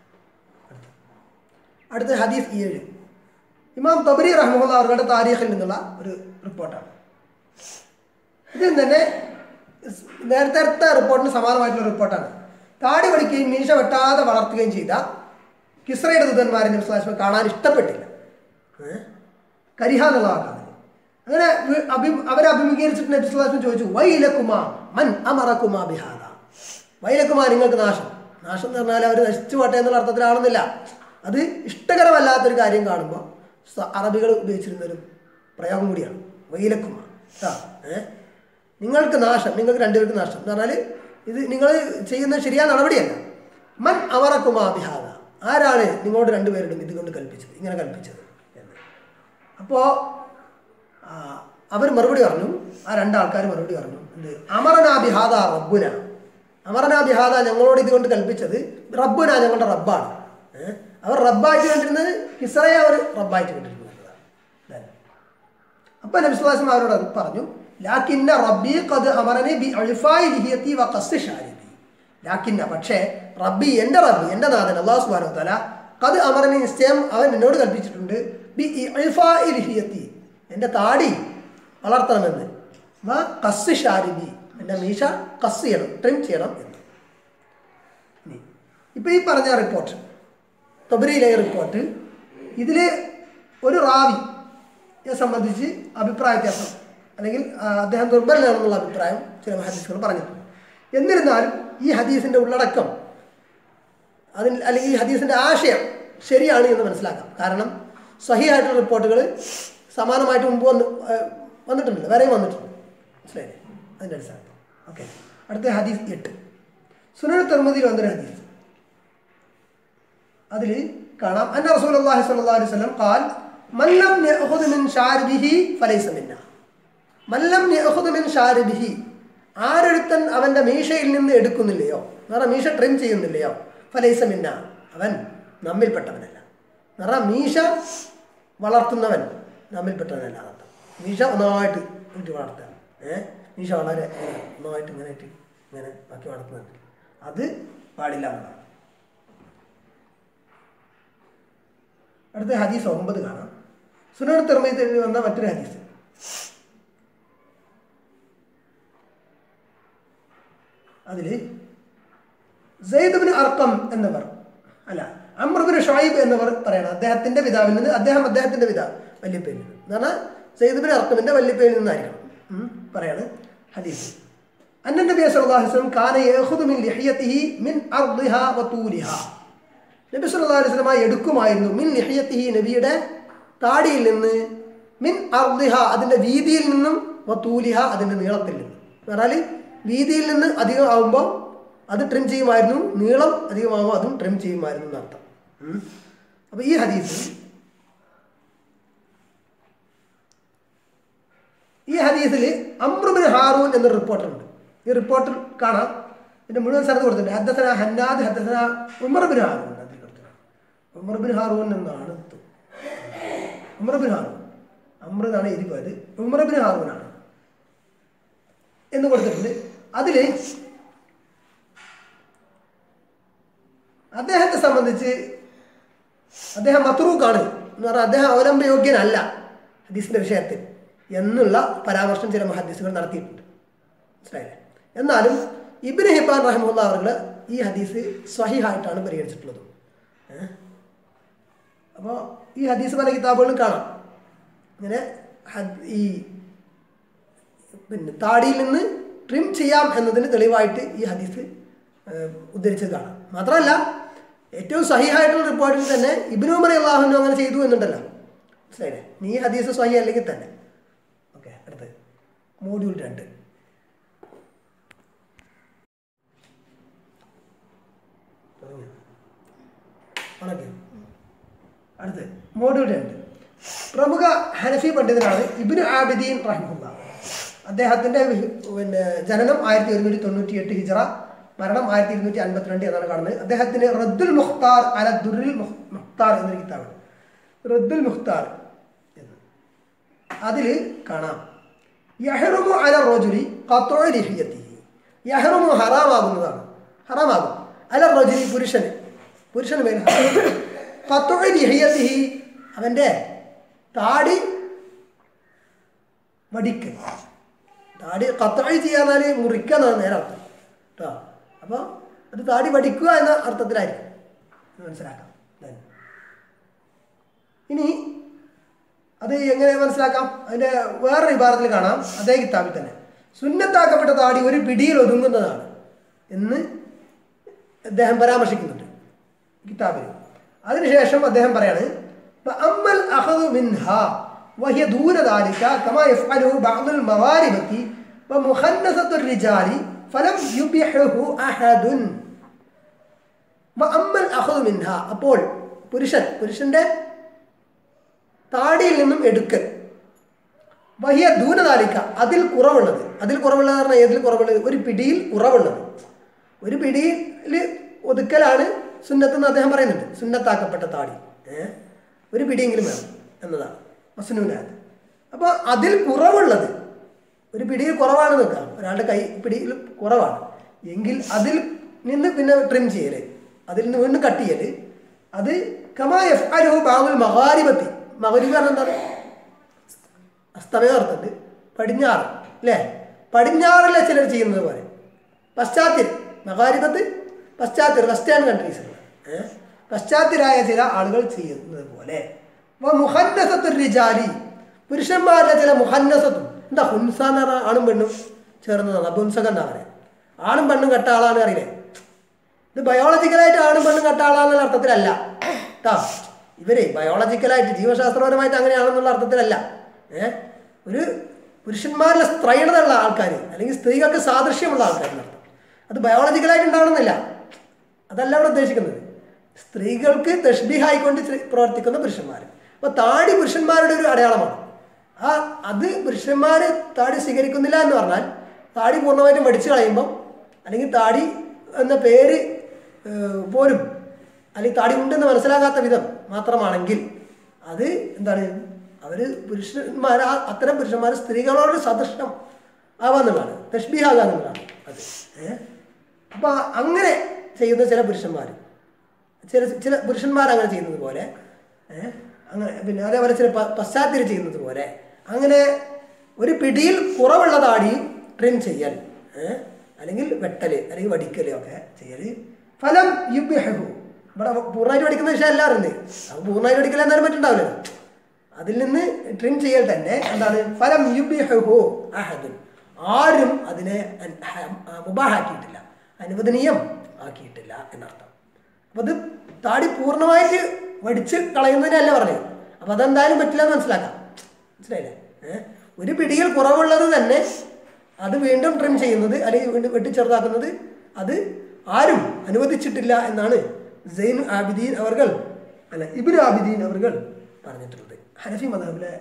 അടുത്ത ഹദീസ് ഏഴ് ഇമാം തബരി റഹ്മുല്ല അവരുടെ താരീഖിൽ നിന്നുള്ള ഒരു റിപ്പോർട്ടാണ് ഇതിൽ തന്നെ സ് നേരത്തെ റിപ്പോർട്ടിന് സമാനമായിട്ടുള്ള റിപ്പോർട്ടാണ് താടി പഠിക്കുകയും മീശ വെട്ടാതെ വളർത്തുകയും ചെയ്ത കിസ്രയുടെ ദൂതന്മാരെ നബ്സ്ലാസ്മ കാണാൻ ഇഷ്ടപ്പെട്ടില്ല ഏഹ്? കരിഹ എന്നുള്ള വാക്കാണ് അങ്ങനെ വി- അഭി അവരെ അഭിമുഖീകരിച്ചിട്ട് നബ്സ്ലാസ്മ ചോദിച്ചു വൈലക്കുമാ മൻ അമറക്കുമാ ബിഹാദ വൈലക്കുമാ നിങ്ങൾക്ക് നാശം നാശം എന്ന് പറഞ്ഞാൽ അവർ നശിച്ചു പോട്ടെ എന്നുള്ള അർത്ഥത്തിലാണെന്നില്ല അത് ഇഷ്ടകരമല്ലാത്തൊരു കാര്യം കാണുമ്പോൾ സ- അറബികൾ ഉപയോഗിച്ചിരുന്നൊരു പ്രയോഗം കൂടിയാണ് വൈലക്കുമാ കേട്ടോ ഏഹ് നിങ്ങൾക്ക് നാശം നിങ്ങൾക്ക് രണ്ടുപേർക്ക് നാശം എന്ന് പറഞ്ഞാൽ ഇത് നിങ്ങൾ ചെയ്യുന്ന ശരിയായ നടപടിയല്ല മൻ അവറക്കുമാ ബിഹാദ ആരാണ് നിങ്ങളോട് രണ്ടുപേരോടും ഇതുകൊണ്ട് കൽപ്പിച്ചത് ഇങ്ങനെ കൽപ്പിച്ചത് എന്ന് അപ്പോൾ അവർ മറുപടി പറഞ്ഞു ആ രണ്ടാൾക്കാർ മറുപടി പറഞ്ഞു എന്ത് അമറനാ ബിഹാദ റബ്ബുന അമറനാ ബിഹാദ ഞങ്ങളോട് ഇതുകൊണ്ട് കൽപ്പിച്ചത് റബ്ബുന ഞങ്ങളുടെ റബ്ബാണ് ഏഹ്? അവർ റബ്ബായിട്ട് കണ്ടിരുന്നത് ഇസ്രയെ അവർ റബ്ബായിട്ട് കണ്ടിരുന്നത് അല്ലേ? അപ്പൊ നബിസ്വലാസം അവരോട് അത് പറഞ്ഞു ലാക്കിന്ന റബ്ബി ഖദ് അമറനെ ബി അൾഫായി ലിഹിയത്തി വ ഖസ്സ് ഷാരിബി ലാക്കിന്ന പക്ഷേ റബ്ബി എൻ്റെ റബ്ബി എൻ്റെ നാഥൻ അള്ളാഹു സുബ്ഹാനഹു വതആല ഖദ് അമറനെ നിശ്ചയം അവൻ എന്നോട് കൽപ്പിച്ചിട്ടുണ്ട് ബി അൾഫായി ലിഹിയത്തി എൻ്റെ താടി വളർത്തണമെന്ന് വ ഖസ്സ് ഷാരിബി എൻ്റെ മീശ കസ് ചെയ്യണം ട്രിം ചെയ്യണം എന്ന് ഇനി ഇപ്പൊ ഈ പറഞ്ഞ റിപ്പോർട്ട് തൊബരിയിലെ റിപ്പോർട്ട് ഇതിൽ ഒരു റാവിയെ സംബന്ധിച്ച് അഭിപ്രായ വ്യത്യാസം അല്ലെങ്കിൽ ആ, അദ്ദേഹം ദുർബലനാണെന്നുള്ള അഭിപ്രായം ചില ഹദീസുകൾ പറഞ്ഞിട്ടുണ്ട് എന്നിരുന്നാലും ഈ ഹദീസിൻ്റെ ഉള്ളടക്കം അതിൽ അല്ലെങ്കിൽ ഈ ഹദീസിൻ്റെ ആശയം ശരിയാണ് എന്ന് മനസ്സിലാക്കാം കാരണം സഹിയായിട്ടുള്ള റിപ്പോർട്ടുകൾ സമാനമായിട്ട് മുമ്പ് വന്ന് ആ, വന്നിട്ടുണ്ട് വേറെയും വന്നിട്ടുണ്ട് മനസ്സിലായില്ലേ അതിൻ്റെ അടിസ്ഥാനത്തിൽ ഓക്കെ അടുത്ത ഹദീസ് എട്ട് സുനൽ തെർമതിയിൽ വന്നൊരു ഹദീസ് അതിൽ കാണാം അന്ന റസൂലുള്ളാഹി സ്വല്ലല്ലാഹു അലൈഹി വസല്ലം ഖാൽ മൻ ലം യഅഖുദ് മിൻ ഷാരിബിഹി ഫലൈസ മിന്ന മൻ ലം യഅഖുദ് മിൻ ഷാരിബിഹി ആരൊരുത്തൻ അവൻ്റെ മീശയിൽ നിന്ന് എടുക്കുന്നില്ലയോ എന്ന് മീശ ട്രിം ചെയ്യുന്നില്ലയോ ഫലൈസ മിന്ന അവൻ നമ്മിൽപ്പെട്ടവനല്ല എന്ന് പറഞ്ഞാൽ മീശ വളർത്തുന്നവൻ നമ്മിൽപ്പെട്ടവനല്ല അർത്ഥം മീശ ഒന്നായിട്ട് വീട്ടിൽ വളർത്തുക ഏഹ് മീശ വളരെ ഇങ്ങനെ ഒന്നായിട്ട് ഇങ്ങനെ ഇട്ട് ഇങ്ങനെ ബാക്കി വളർത്തുന്നുണ്ട് അത് പാടില്ല എന്നാണ് അടുത്ത ഹദീസ് ഒമ്പത് കാണാം സുനർ തെർമയിൽ വന്ന മറ്റൊരു ഹദീസ് അതിൽ സെയ്ദുബിന് അർക്കം എന്നവർ അല്ല അമ്രബിന് ഷായിബ് എന്നവർ പറയണം അദ്ദേഹത്തിന്റെ പിതാവിൽ നിന്ന് അദ്ദേഹം അദ്ദേഹത്തിന്റെ പിതാവ് വല്യപ്പയിൽ നിന്ന് എന്ന് പറഞ്ഞാൽ സെയ്ദുബിന് അർക്കമിന്റെ വല്യപ്പയിൽ നിന്നായിരിക്കണം ഉം, പറയാണ് ഹദീസ് അന്നൻ നബി സല്ലല്ലാഹു അലൈഹി വസല്ലം കാന യഖുദു മിൻ ലിഹിയതിഹി മിൻ അർദിഹാ വതൂലിഹാ നബി സല്ലല്ലാഹു അലൈഹി വസല്ലം എടുക്കുമായിരുന്നു മിൻ ലിഹിയതിഹി നബിയുടെ താടിയിൽ നിന്ന് മിൻ അർദിഹ അതിന്റെ വീതിയിൽ നിന്നും വതൂലിഹ അതിന്റെ നീളത്തിൽ നിന്നും എന്ന് പറഞ്ഞാൽ വീതിയിൽ നിന്ന് അധികം ആവുമ്പോൾ അത് ട്രിം ചെയ്യുമായിരുന്നു നീളം അധികമാകുമ്പോൾ അതും ട്രിം ചെയ്യുമായിരുന്നു എന്നർത്ഥം ഉം. അപ്പൊ ഈ ഹദീസിൽ ഈ ഹദീസിൽ അമ്രുബിൻ ഹാറൂൻ എന്നൊരു റിപ്പോർട്ടറുണ്ട് ഈ റിപ്പോർട്ടിൽ കാണാം ഇതിന്റെ മുഴുവൻ സ്ഥലത്ത് കൊടുത്തിട്ടുണ്ട് ഹദ്ദസന ഹന്നാദ് ഹദ്ദസന ഉമർ ബിൻ ഹാറൂൻ അതിൽ കൊടുത്തിട്ടുണ്ട് ഉമർ ബിൻ ഹാറൂൻ എന്നാണ് ഇത്. ഉമർ ബിൻ ഹാറൂൻ അമ്ര എന്നാണ് എഴുതി പോയത് ഉമർ ബിൻ ഹാറൂനാണ് എന്ന് കൊടുത്തിട്ടുണ്ട് അതില് അദ്ദേഹത്തെ സംബന്ധിച്ച് അദ്ദേഹം മത്രൂക്കാണ് എന്ന് പറഞ്ഞാൽ അദ്ദേഹം അവലംബയോഗ്യനല്ല ഹദീസിന്റെ വിഷയത്തിൽ എന്നുള്ള പരാമർശം ചില മഹദീസുകൾ നടത്തിയിട്ടുണ്ട് മനസ്സിലായില്ലേ എന്നാലും ഇബിന് ഹിബാൻ റഹമുല്ല അവർ ഈ ഹദീസ് സ്വഹിഹായിട്ടാണ് പരിഗണിച്ചിട്ടുള്ളത് അപ്പോൾ ഈ ഹദീസ് പല കിതാബുകളിലും കാണാം ഇങ്ങനെ ഹദ്- ഈ പിന്നെ താടിയിൽ നിന്ന് ട്രിം ചെയ്യാം എന്നതിന് തെളിവായിട്ട് ഈ ഹദീസ് ഏഹ്, ഉദ്ധരിച്ചത് കാണാം മാത്രമല്ല ഏറ്റവും സഹിഹായിട്ടുള്ള റിപ്പോർട്ടിൽ തന്നെ ഇബിനു ഉമർ അള്ളാഹുനു അങ്ങനെ ചെയ്തു എന്നുണ്ടല്ലോ മനസ്സിലായില്ലേ നീ ഹദീസ് സഹി അല്ലെങ്കിൽ തന്നെ ഓക്കെ അടുത്ത് മോഡ്യൂൾ രണ്ട് തുടങ്ങിയോ? ഉണക്കിയോ? അടുത്ത് മോഡ്യൂൾ രണ്ട് പ്രമുഖ ഹനഫി പണ്ഡിതനാണ് ഇബിന് ആബിദീൻ റഹ്മുല്ല അദ്ദേഹത്തിന്റെ വി- പിന്നെ ജനനം ആയിരത്തി ഒരുന്നൂറ്റി തൊണ്ണൂറ്റി എട്ട് ഹിജറ മരണം ആയിരത്തി ഇരുന്നൂറ്റി അൻപത്തിരണ്ട് എന്നാണ് കാണുന്നത് അദ്ദേഹത്തിന് റദ്ദുൽ മുഖ്താർ അല ദുരുൽ മുഖ്- മുഖ്താർ എന്നൊരു കിതാബാണ് റദ്ദുൽ മുഖ്താർ എന്ന് അതിൽ കാണാം യഹ്റുമു അല റോജുലി ഖത്ഉ ലിഹിയത്തിഹി യഹ്റുമു ഹറാമാകുന്നതാണ് ഹറാമാകും അല റോജുലി പുരുഷന് പുരുഷന് മേൽ ഹറാം. ഖത്ഉ ലിഹിയത്തിഹി അവൻ്റെ താടി വടിക്കൽ താടി കത്താഴി ചെയ്യാന്നാൽ മുറിക്കുക എന്നാണ് നേരെ അർത്ഥം കേട്ടോ അപ്പോൾ അത് താടി വടിക്കുക എന്ന അർത്ഥത്തിലായിരിക്കും ഇത് മനസ്സിലാക്കാം Then. ഇനി അത് എങ്ങനെ മനസ്സിലാക്കാം അതിൻ്റെ വേറൊരു വിഭാഗത്തിൽ കാണാം അതേ കിതാബിൽ തന്നെ സുന്നത്താക്കപ്പെട്ട താടി ഒരു പിടിയിൽ ഒതുങ്ങുന്നതാണ് എന്ന് അദ്ദേഹം പരാമർശിക്കുന്നുണ്ട് കിതാബിൽ അതിനുശേഷം അദ്ദേഹം പറയാണ് فأما الأخذ منها وهي دون ذلك كما يفعله بعض المغاربة ومخنثة الرجال فلم يبحه أحد وأما الأخذ منها അപ്പോൾ പുരുഷൻ പുരുഷന്റെ താടിയിൽ നിന്നും എടുക്കൽ വഹിയ ദൂനതാലിക്ക അതിൽ കുറവുള്ളത് അതിൽ കുറവുള്ളത് പറഞ്ഞാൽ ഏതിൽ കുറവുള്ളത് ഒരു പിടിയിൽ കുറവുള്ളത് ഒരു പിടിയിൽ ഒതുക്കലാണ് സുന്നത്ത് എന്ന് അദ്ദേഹം പറയുന്നുണ്ട് സുന്നത്താക്കപ്പെട്ട താടി ഏഹ് ഒരു പിടിയെങ്കിലും വേണം എന്നതാണ് മസ്നൂനായത് അപ്പോൾ അതിൽ കുറവുള്ളത് ഒരു പിടിയിൽ കുറവാണ് നിൽക്കാം ഒരാളുടെ കൈ പിടിയിൽ കുറവാണ് എങ്കിൽ അതിൽ നിന്ന് പിന്നെ ട്രിം ചെയ്യല് അതിൽ നിന്ന് വീണ്ടും കട്ട് ചെയ്യല് അത് കമാ എഫ് അലുഹു ബാബുൽ മഹാരിബത്തി മകരിബ് പറഞ്ഞാൽ എന്താണ് അസ്തമയം അർത്ഥമുണ്ട് പടിഞ്ഞാറ് അല്ലേ പടിഞ്ഞാറിലെ ചിലർ ചെയ്യുന്നത് പോലെ പശ്ചാത്യർ മഹാരിബത്ത് പശ്ചാത്യർ വെസ്റ്റേൺ കൺട്രീസിൽ ഏഹ് പശ്ചാത്യരായ ചില ആളുകൾ ചെയ്യുന്നത് പോലെ മുഹന്നസത്തുർ റിജാലി പുരുഷന്മാരിലെ ചില മുഹന്നസത്തും എന്താ ഹുൻസ എന്ന് പറഞ്ഞാൽ ആണും പെണ്ണും ചേർന്നതാണ് അപുൻസകം എന്താ പറയുക ആണും പെണ്ണും കെട്ട ആളാണ് അറിയില്ലേ ഇത് ബയോളജിക്കലായിട്ട് ആണും പെണ്ണും കെട്ട ആളാന്നുള്ള അർത്ഥത്തിലല്ല കേട്ടോ ഇവരെ ബയോളജിക്കലായിട്ട് ജീവശാസ്ത്രപരമായിട്ട് അങ്ങനെയാണെന്നുള്ള അർത്ഥത്തിലല്ല ഏ ഒരു പുരുഷന്മാരിലെ സ്ത്രൈണതയുള്ള ആൾക്കാർ അല്ലെങ്കിൽ സ്ത്രീകൾക്ക് സാദൃശ്യമുള്ള ആൾക്കാർ എന്നർത്ഥം അത് ബയോളജിക്കലായിട്ട് ഉണ്ടാവണമെന്നില്ല അതല്ല അവിടെ ഉദ്ദേശിക്കുന്നത് സ്ത്രീകൾക്ക് തഷ്ബിഹായിക്കൊണ്ട് ശ്രീ- പ്രവർത്തിക്കുന്ന പുരുഷന്മാർ അപ്പോൾ താടി പുരുഷന്മാരുടെ ഒരു അടയാളമാണ് ആ അത് പുരുഷന്മാർ താടി സ്വീകരിക്കുന്നില്ല എന്ന് പറഞ്ഞാൽ താടി പൂർണ്ണമായിട്ടും വടിച്ചു കളയുമ്പം അല്ലെങ്കിൽ താടി എന്ന പേര് ഏഹ്, പോലും അല്ലെങ്കിൽ താടി ഉണ്ടെന്ന് മനസ്സിലാകാത്ത വിധം മാത്രമാണെങ്കിൽ അത് എന്താണ് അവർ പുരുഷന്മാർ ആ അത്തരം പുരുഷന്മാർ സ്ത്രീകളോട് സദൃഷ്ടം ആവാന്നുള്ളതാണ് തഷ്ബിഹാകുക എന്നുള്ളതാണ് അത് ഏഹ് അപ്പോൾ അങ്ങനെ ചെയ്യുന്ന ചില പുരുഷന്മാർ ചില ചില പുരുഷന്മാർ അങ്ങനെ ചെയ്യുന്നത് പോലെ ഏഹ് അങ്ങനെ പിന്നെ അതേപോലെ ചില പ- പശ്ചാത്തലം ചെയ്യുന്നത് പോലെ അങ്ങനെ ഒരു പിടിയിൽ കുറവുള്ള താടി ട്രിം ചെയ്യൽ ഏഹ് അല്ലെങ്കിൽ വെട്ടൽ അല്ലെങ്കിൽ വടിക്കൽ ഒക്കെ ചെയ്യൽ ഫലം യുബിഹു ഇവിടെ പൂർണ്ണമായിട്ട് പഠിക്കുന്ന വിഷയം അല്ല അറിയുന്നത് അപ്പോൾ പൂർണ്ണമായിട്ട് പഠിക്കൽ എന്നാലും പറ്റുണ്ടാവില്ലല്ലോ അതിൽ നിന്ന് ട്രിം ചെയ്യൽ തന്നെ എന്താണ് ഫലം യുബിഹു അഹദുൻ ആരും അതിനെ അൻ- ഹ- മുബാഹാക്കിയിട്ടില്ല അനുവദനീയം ആക്കിയിട്ടില്ല എന്നർത്ഥം അപ്പോൾ അത് താടി പൂർണ്ണമായിട്ട് വടിച്ച് കളയുന്നതിനല്ല പറഞ്ഞത് അപ്പോൾ അതെന്തായാലും പറ്റില്ല എന്ന് മനസ്സിലാക്കാം മനസ്സിലായില്ലേ ഏഹ് ഒരു പിടിയിൽ കുറവുള്ളത് തന്നെ അത് വീണ്ടും ട്രിം ചെയ്യുന്നത് അല്ലെങ്കിൽ വീണ്ടും വെട്ടി ചെറുതാക്കുന്നത് അത് ആരും അനുവദിച്ചിട്ടില്ല എന്നാണ് സൈൻ ആബിദീൻ അവർകൾ അല്ല ഇബിൻ ആബിദീൻ അവർകൾ പറഞ്ഞിട്ടുള്ളത് ഹനഫി മദാബിലെ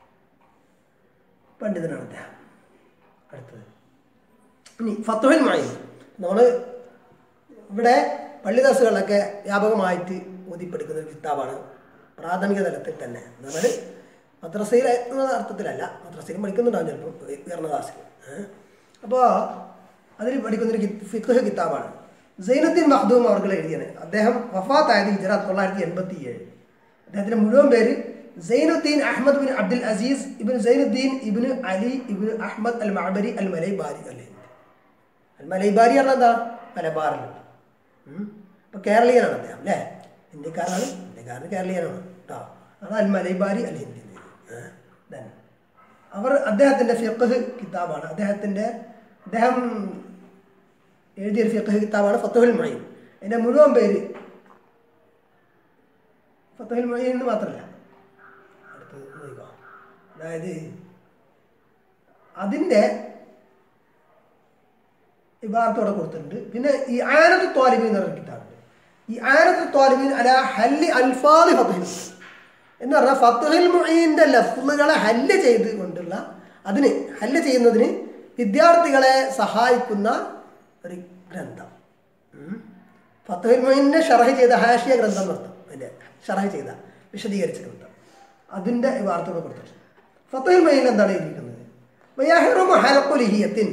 പണ്ഡിതനാണ് അദ്ദേഹം അടുത്തത് ഇനി ഫത്തുഹിൽ മായി നമ്മൾ ഇവിടെ പള്ളിദാസുകളിലൊക്കെ വ്യാപകമായിട്ട് ഊതിപ്പിടിക്കുന്ന ഒരു കിതാബാണ് പ്രാഥമിക തലത്തിൽ തന്നെ എന്ന് പറഞ്ഞാൽ മദ്രസയിൽ എന്ന അർത്ഥത്തിലല്ല മദ്രസയിൽ പഠിക്കുന്നുണ്ടാവും ചിലപ്പോൾ ഉയർന്ന ക്ലാസ്സിൽ അപ്പോൾ അതിൽ പഠിക്കുന്നൊരു കി- ഫിഖ് കിതാബാണ് സൈനുദ്ദീൻ മഹ്ദൂം അവർ എഴുതിയത് അദ്ദേഹം വഫാത്തായത് ഹിജറ തൊള്ളായിരത്തി എൺപത്തി ഏഴ് അദ്ദേഹത്തിൻ്റെ മുഴുവൻ പേര് സൈനുദ്ദീൻ അഹമ്മദ് ബിൻ അബ്ദുൽ അസീസ് ഇബിൻ സൈനുദ്ദീൻ ഇബിന് അലി ഇബിൻ അഹമ്മദ് അൽ മഅബരി അൽ മലൈബാരി അല്ലേ അൽ മലൈബാരി പറഞ്ഞാൽ എന്താ മലബാറിലുണ്ട് അപ്പോൾ കേരളീയനാണ് അദ്ദേഹം അല്ലേ ഹിന്ദിക്കാരനാണ് ഹിന്ദിക്കാരൻ കേരളീയനാണ് കേട്ടോ അതാണ് അൽ മലൈബാരി അൽ ഹിന്ദി ദെൻ അവർ അദ്ദേഹത്തിൻ്റെ ഫിഖ് കിതാബാണ് അദ്ദേഹത്തിൻ്റെ അദ്ദേഹം എഴുതിയൊരു ഫിഖ് കിതാബാണ് ഫത്തുഹുൽ മൊയ്ൻ അതിൻ്റെ മുഴുവൻ പേര് ഫത്തുഹുൽ മൊയ്ൻ എന്ന് മാത്രമല്ല അടുത്തത് നോക്കിക്കോ അതായത് അതിൻ്റെ ഇബാറത്തോടെ കൊടുത്തിട്ടുണ്ട് പിന്നെ ഈ ആനത്ത് ത്വാലിബീൻ എന്ന് പറഞ്ഞ കിതാബുണ്ട് ഈ ആനത്ത് ത്വാലിബീൻ അല ഹല്ലി അൽഫാദി ഫത്തുഹിൽ എന്ന് പറഞ്ഞാൽ ഫത്തുഹിൽ മുഈൻ്റെ ലഫ്ലുകളെ ഹല്ല് ചെയ്ത് കൊണ്ടുള്ള അതിന് ഹല്ല് ചെയ്യുന്നതിന് വിദ്യാർത്ഥികളെ സഹായിക്കുന്ന ഒരു ഗ്രന്ഥം ഉം. ഫത്തുഹിൽ മുഈനെ ഷറഹ് ചെയ്ത ഹാഷിയ ഗ്രന്ഥം നിർത്തും അതിൻ്റെ ഷറഹ് ചെയ്ത വിശദീകരിച്ച ഗ്രന്ഥം അതിൻ്റെ വാർത്തകൾ കൊടുത്തിട്ടുണ്ട് ഫത്തുഹിൽ മുഈൻ എന്താണ് എഴുതിയിരിക്കുന്നത് വയഹ്റുമു ഹലഖു ലിഹിയത്തിൻ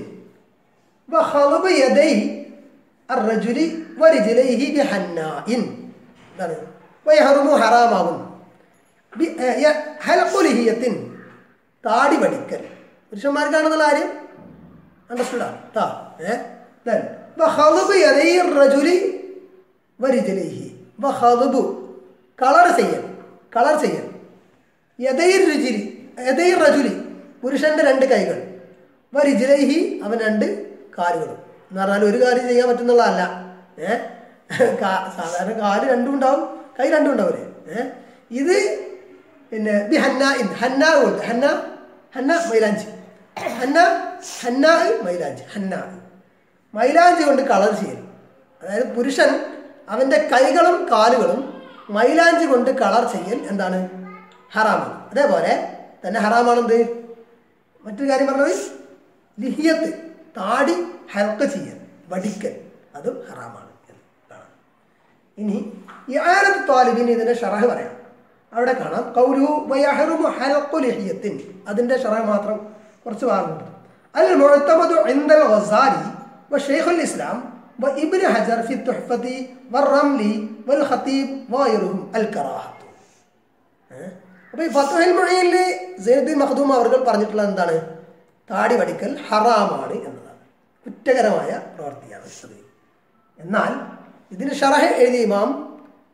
وخلب يدي الرجل ورجليه بحناء എന്താണ് വയഹറുമു ഹറാമാകുന്നു ബി- ഏ, യ- ഹലഖു ലിഹിയത്തിൻ താടി വടിക്കൽ പുരുഷന്മാർക്കാണെന്നുള്ള കാര്യം അണ്ടർസ്റ്റുഡാണ് കേട്ടോ ഏ ദെൻ വഖലബ് യദൈ റജുലി വരിജലിഹി വഖലബു കളർ ചെയ്യൽ കളർ ചെയ്യൽ യദൈ രുചിരി യദൈ റജുലി പുരുഷന്റെ രണ്ട് കൈകൾ വരിജിലൈഹി അവൻ രണ്ട് കാലുകളും എന്ന് പറഞ്ഞാൽ ഒരു കാര്യം ചെയ്യാൻ പറ്റുന്നുള്ളതല്ല ഏ കാ- സാധാരണ കാല് രണ്ടും ഉണ്ടാവും കൈ രണ്ടും ഉണ്ടാവില്ലേ ഏ ഇത് പിന്നെ ബി ഹന്ന ഇൻ ഹന്ന കൊണ്ട് ഹന്ന ഹന്ന മൈലാഞ്ചി ഹന്ന ഹന്ന മൈലാഞ്ചി ഹന്ന മൈലാഞ്ചി കൊണ്ട് കളർ ചെയ്യൽ അതായത് പുരുഷൻ അവൻ്റെ കൈകളും കാലുകളും മൈലാഞ്ചി കൊണ്ട് കളർ ചെയ്യൽ എന്താണ് ഹറാമാണ് അതേപോലെ തന്നെ ഹറാമാണെന്ത് മറ്റൊരു കാര്യം പറഞ്ഞത് ലിഹിയത്ത് താടി ഹൽക്ക ചെയ്യൽ വടിക്കൽ അതും ഹറാമാണ് എന്ന് കാണാം ഇനി ഈ ആനത്ത് താലിബിന് ഇതിൻ്റെ ഷറഹ് പറയാം അവിടെ കാണാം കൗലു വയഹറുമു ഹൽഖു ലിഹിയത്തിൻ അതിൻ്റെ ഷറഹ് മാത്രം കുറച്ച് ഭാഗമുണ്ട് അൽ മുഅത്തമദു ഇൻദൽ ഗസാലി وشيخ الإسلام وابن حجر في التحفة والرملي والخطيب وغيرهم الكراهة അപ്പോൾ ഈ ഫത്തുഹിൽ മൊഴിയിൽ സൈനുദ്ദീൻ മഖദൂം അവർ പറഞ്ഞിട്ടുള്ളത് എന്താണ് താടി വടിക്കൽ ഹറാമാണ് എന്നതാണ് കുറ്റകരമായ പ്രവൃത്തിയാണ് അത് എന്നാൽ ഇതിന് ഷറഹ് എഴുതിയ ഇമാം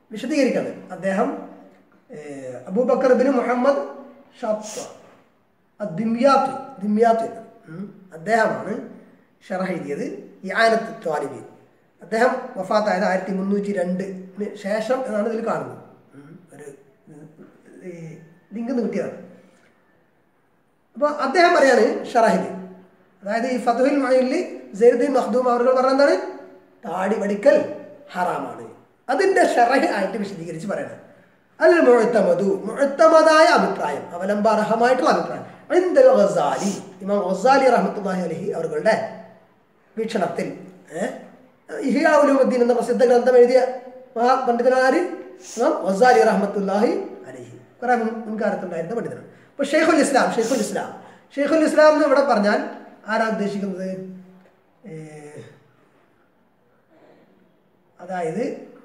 വിശദീകരിക്കുന്നത് അദ്ദേഹം ഏഹ്, അബൂബക്കർ ബിൻ മുഹമ്മദ് ഷാത്ത ദിമ്യാത്ത് ദിമ്യാത്ത് എന്ന് ഉം. അദ്ദേഹമാണ് ഷറഹ് എഴുതിയത് യാനത്ത് ത്വാലിബി അദ്ദേഹം വഫാത്തായത് ആയിരത്തി മുന്നൂറ്റി രണ്ടിന് ശേഷം എന്നാണ് ഇതിൽ കാണുന്നത് ഉം. ഒരു ഉം, ഈ ലിങ്ക് നിന്ന് കിട്ടിയതാണ് അപ്പോൾ അദ്ദേഹം പറയാണ് ഷറഹിൽ അതായത് ഈ ഫതുഹിൽ മൊയിലിൽ സൈനുദ്ദീൻ മഖ്ദൂം അവർ പറഞ്ഞ എന്താണ് താടി വടിക്കൽ ഹറാമാണ് അതിൻ്റെ ഷറഹ് ആയിട്ട് വിശദീകരിച്ച് പറയണം അൽ മുഴത്തമതു മുഴത്തമതായ അഭിപ്രായം അവലംബാർഹമായിട്ടുള്ള അഭിപ്രായം ഇന്ദൽ ഗസാലി ഇമാം ഗസാലി റഹ്മത്തുള്ളാഹി അലഹി അവരുടെ വീക്ഷണത്തിൽ ഇഹിയാവുലുദ്ദീൻ എന്ന പ്രസിദ്ധ ഗ്രന്ഥം എഴുതിയ മഹാപണ്ഡിതനാര് ഇമാം ഗസാലി റഹ്മത്തുല്ലാഹി അലഹി കുറെ മുൻ മുൻകാലത്തുണ്ടായിരുന്ന പണ്ഡിതനാണ് അപ്പോൾ ഷെയ്ഖുൽ ഇസ്ലാം ഷെയ്ഖുൽ ഇസ്ലാം ഷെയ്ഖുൽ ഇസ്ലാം എന്ന് ഇവിടെ പറഞ്ഞാൽ ആരാ ഉദ്ദേശിക്കുന്നത് ഏ, അതായത്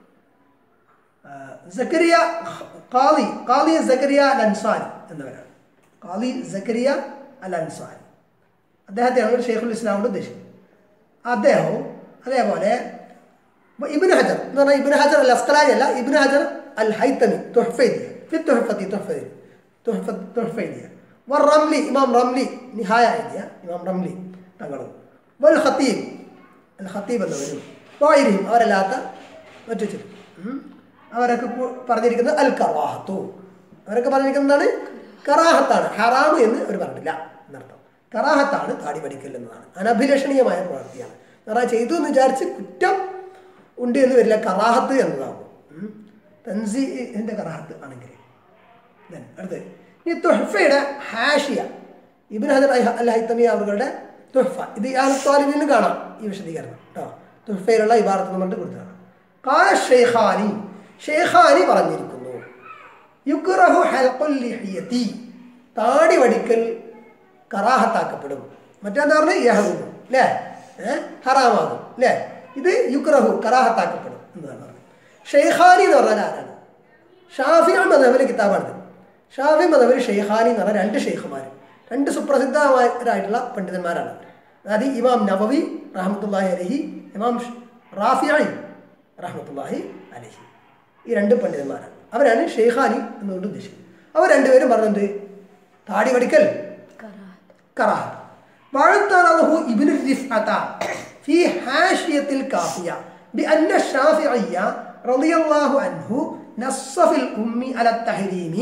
ആ, സക്കരിയ ഖാലി ഖാലി സക്കരിയ അൽ അൻസാരി എന്നവരാണ് ഖാലി സക്കരിയ അൽ അൻസാരി അദ്ദേഹത്തെയാണ് ഒരു ഷെയ്ഖുൽ ഇസ്ലാം കൊണ്ട് ഉദ്ദേശിക്കുന്നത് അദ്ദേഹവും അതേപോലെ ഇപ്പൊ ഇബ്നു ഹജർ എന്ന് പറഞ്ഞാൽ ഇബ്നു ഹജർ അൽ അസ്കലാനി അല്ല ഇബ്നു ഹജർ അൽ ഹൈത്തമി തുഹഫൈദിയ ഫി തുഹഫത്തി തുഹഫതി തുഹഫ തുഹഫൈദിയ والرملي إمام رملي نهاية എഴുതിയ ഇമാം റംലി തങ്ങളും വൽ ഖത്തീബ് അൽ ഖത്തീബ് എന്നവരും വായിരിക്കും അവരല്ലാത്ത മറ്റു ചിലർ ഉം. അവരൊക്കെ കു- പറഞ്ഞിരിക്കുന്നത് അൽ കറാഹത്തു അവരൊക്കെ പറഞ്ഞിരിക്കുന്നതാണ് കറാഹത്താണ് ഹറാമ് എന്ന് അവർ പറഞ്ഞില്ല എന്നർത്ഥം കറാഹത്താണ് താടി പഠിക്കൽ എന്നതാണ് അനഭിലഷണീയമായ പ്രവൃത്തിയാണ് കാരണം ചെയ്തു എന്ന് വിചാരിച്ച് കുറ്റം ഉണ്ട് എന്ന് വരില്ല കറാഹത്ത് എന്നതാകും ഉം. തൻസീഹിന്റെ കറാഹത്ത് ആണെങ്കിൽ Then, അടുത്ത് ഈ തുഹഫയുടെ ഹാഷിയ ഇബിൻ ഹജർ അൽ- അൽ ഹൈത്തമി അവരുടെ തുഹഫ ഇത് യാലിന് കാണാം ഈ വിശദീകരണം കേട്ടോ തുഹഫയിലുള്ള ഇബാറത്ത് നമ്മൾ കൊടുത്തതാണ് കാല ഷെയ്ഖാനി ഷെയ്ഖാനി പറഞ്ഞിരിക്കുന്നു യുക്റഹു ഹൽഖുൽ ലിഹിയതി താടി വടിക്കൽ കറാഹത്താക്കപ്പെടും മറ്റെന്താ പറഞ്ഞത് യഹുന്നു അല്ലേ ഏഹ് ഹറാമാകും അല്ലേ ഇത് യുക്റഹു കറാഹത്താക്കപ്പെടും എന്നതാണ് പറഞ്ഞത് ഷെയ്ഖാനി എന്ന് പറഞ്ഞാൽ ആരാണ് ഷാഫി മദബിലെ കിതാബാണിത് ഷാഫി മദബിൽ ഷെയ്ഖാനി എന്ന് പറഞ്ഞ രണ്ട് ഷെയ്ഖുമാർ രണ്ട് സുപ്രസിദ്ധമായിട്ടുള്ള പണ്ഡിതന്മാരാണ് അതായത് ഇമാം നവവി റഹമത്തുല്ലാഹി അലഹി ഇമാം ഷ്- റാഫിയായി റഹമത്തുല്ലാഹി അലഹി ഈ രണ്ട് പണ്ഡിതന്മാരാണ് അവരാണ് ഷെയ്ഖാനി എന്നുകൊണ്ട് ഉദ്ദേശിക്കുന്നത് അവർ രണ്ടുപേരും പറഞ്ഞത് താടി വടിക്കൽ കറാഹത്ത് كراهة واعترضه ابن الرفعة في حاشية الكافية بأن الشافعية رضي الله عنه نص في الأم على التحريم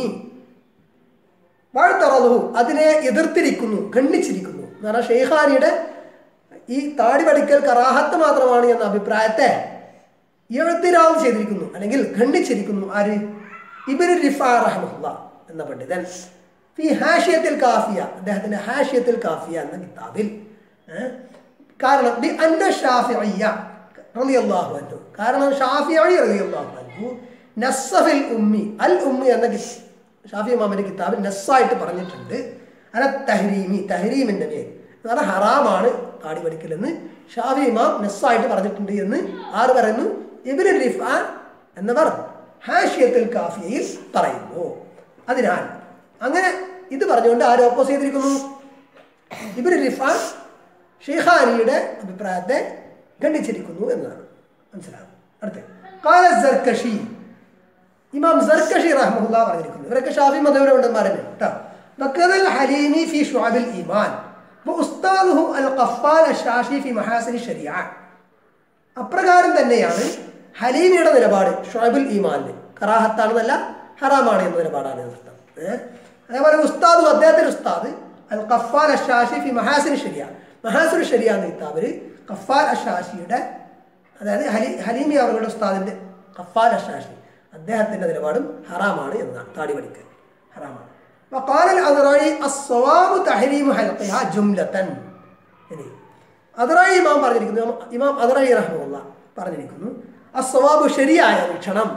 വാഴ്ത്തറതു അതിനെ എതിർത്തിരിക്കുന്നു ഖണ്ഡിച്ചിരിക്കുന്നു എന്ന് പറഞ്ഞാൽ ഷെയ്ഖാനിയുടെ ഈ താടി പഠിക്കൽ കറാഹത്ത് മാത്രമാണ് എന്ന അഭിപ്രായത്തെ എഴുത്തിരാവ് ചെയ്തിരിക്കുന്നു അല്ലെങ്കിൽ ഖണ്ഡിച്ചിരിക്കുന്നു ആര് ഇബിൻ റിഫാ റഹ്മുല്ല എന്ന പണ്ഡിതൻ ഫി ഹാഷിയത്തിൽ കാഫിയ അദ്ദേഹത്തിന്റെ ഹാഷിയത്തിൽ കാഫിയ എന്ന കിതാബിൽ ഏ? കാരണം ബി അന്ന ഷാഫിഅയ്യ റളിയല്ലാഹു അൻഹു കാരണം ഷാഫിഅി റളിയല്ലാഹു അൻഹു നസ്സഫിൽ ഉമ്മി അൽ ഉമ്മി എന്ന കി- ഷാഫി ഇമാമിന്റെ കിതാബിൽ നസ്സായിട്ട് പറഞ്ഞിട്ടുണ്ട് അല തഹരീമി തഹരീമിന്റെ മേൽ എന്ന് പറഞ്ഞാൽ ഹറാമാണ് താടി പഠിക്കലെന്ന് ഷാഫി ഇമാം നസ്സായിട്ട് പറഞ്ഞിട്ടുണ്ട് എന്ന് ആര് പറയുന്നു ഇബിൻ റിഫാൻ എന്നവർ ഹാഷിയത്തുൽ കാഫിയയിൽ പറയുന്നു അതിനാൽ അങ്ങനെ ഇത് പറഞ്ഞുകൊണ്ട് ആര് ഓപ്പോസ് ചെയ്തിരിക്കുന്നു ഇബിൻ റിഫാൻ ഷെയ്ഖാനിയുടെ അഭിപ്രായത്തെ ഖണ്ഡിച്ചിരിക്കുന്നു എന്നതാണ് മനസ്സിലാകും അടുത്ത കാല സർക്കഷി ഇമാം സർക്കഷി റഹ്മുല്ല പറഞ്ഞിരിക്കുന്നു ഇവരൊക്കെ ഷാഫി മതപരമുണ്ടെന്മാരന്നെ കേട്ടോ വക്കദൽ ഹലീമി ഫി ഷുഅബിൽ ഈമാൻ ഉസ്താദുഹു അൽ ഖഫാൽ അഷാഷി ഫി മഹാസിനി ഷരിയ അപ്രകാരം തന്നെയാണ് ഹലീമിയുടെ നിലപാട് ഷുഅബുൽ ഈമാനിൽ കറാഹത്താണെന്നല്ല ഹറാമാണ് എന്ന നിലപാടാണ് അർത്ഥം ഏഹ് അതേപോലെ ഉസ്താദു അദ്ദേഹത്തിന്റെ ഉസ്താദ് അൽ ഖഫാൽ അഷാഷി ഫി മഹാസിനി ഷരിയ മഹാസിന് ഷരിയ എന്ന കിതാബിൽ ഖഫാൽ അഷാഷിയുടെ അതായത് ഹലി ഹലീമി അവരുടെ ഉസ്താദിന്റെ ഖഫാൽ അഷാഷി അദ്ദേഹത്തിന്റെ നിലപാടും ഹറാമാണ് എന്നതാണ് താടി പഠിക്കൽ ഹറാമാണ് وقال الأذرعي الصواب تحريم حلقها جملة ഇനി അദറായി ഇമാം പറഞ്ഞിരിക്കുന്നു ഇമാം- ഇമാം അദറായി റഹ്മുള്ള പറഞ്ഞിരിക്കുന്നു അസ്വവാബ് ശരിയായ വീക്ഷണം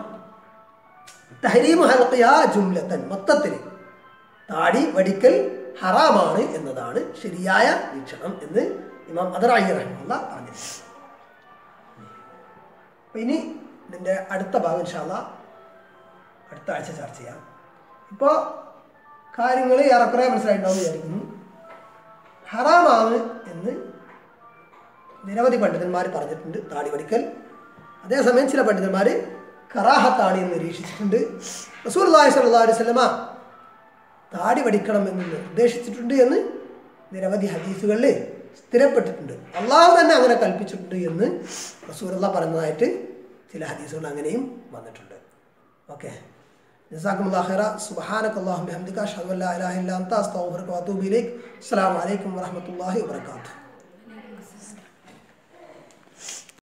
തഹരീമു ഹൽക്കിയ ജുംലത്തൻ മൊത്തത്തിൽ താടി വടിക്കൽ ഹറാമാണ് എന്നതാണ് ശരിയായ വീക്ഷണം എന്ന് ഇമാം അദറായി റഹ്മുള്ള പറഞ്ഞിരിക്കുന്നു അപ്പൊ ഇനി ഇതിൻ്റെ അടുത്ത ഭാഗം ഇൻഷാല്ല അടുത്ത ആഴ്ച ചർച്ച ചെയ്യാം ഇപ്പോൾ കാര്യങ്ങൾ ഏറെക്കുറെ മനസ്സിലായിട്ടുണ്ടാവും വിചാരിക്കുന്നു ഹറാമാണ് എന്ന് നിരവധി പണ്ഡിതന്മാർ പറഞ്ഞിട്ടുണ്ട് താടി പഠിക്കൽ അതേസമയം ചില പണ്ഡിതന്മാർ കറാഹത്താണ് എന്ന് നിരീക്ഷിച്ചിട്ടുണ്ട് റസൂൽ അള്ളാഹി സ്വല്ലല്ലാഹു അലൈഹി വസല്ലമ താടി വടിക്കണം എന്ന് നിർദ്ദേശിച്ചിട്ടുണ്ട് എന്ന് നിരവധി ഹദീസുകളിൽ സ്ഥിരപ്പെട്ടിട്ടുണ്ട് അള്ളാഹു തന്നെ അങ്ങനെ കൽപ്പിച്ചിട്ടുണ്ട് എന്ന് റസൂലുള്ള പറഞ്ഞതായിട്ട് ചില ഹദീസുകൾ അങ്ങനെയും വന്നിട്ടുണ്ട് ഓക്കെ ജസാക്കുമുല്ലാ ഖൈറ സുബ്ഹാനക അല്ലാഹുമ്മ ബിഹംദിക അഷ്ഹദു അൻ ലാ ഇലാഹ ഇല്ല അൻത അസ്തഗ്ഫിറുക വഅതൂബു ഇലൈക് അസ്സലാമു അലൈക്കും വറഹ്മത്തുള്ളാഹി വബറകാതുഹു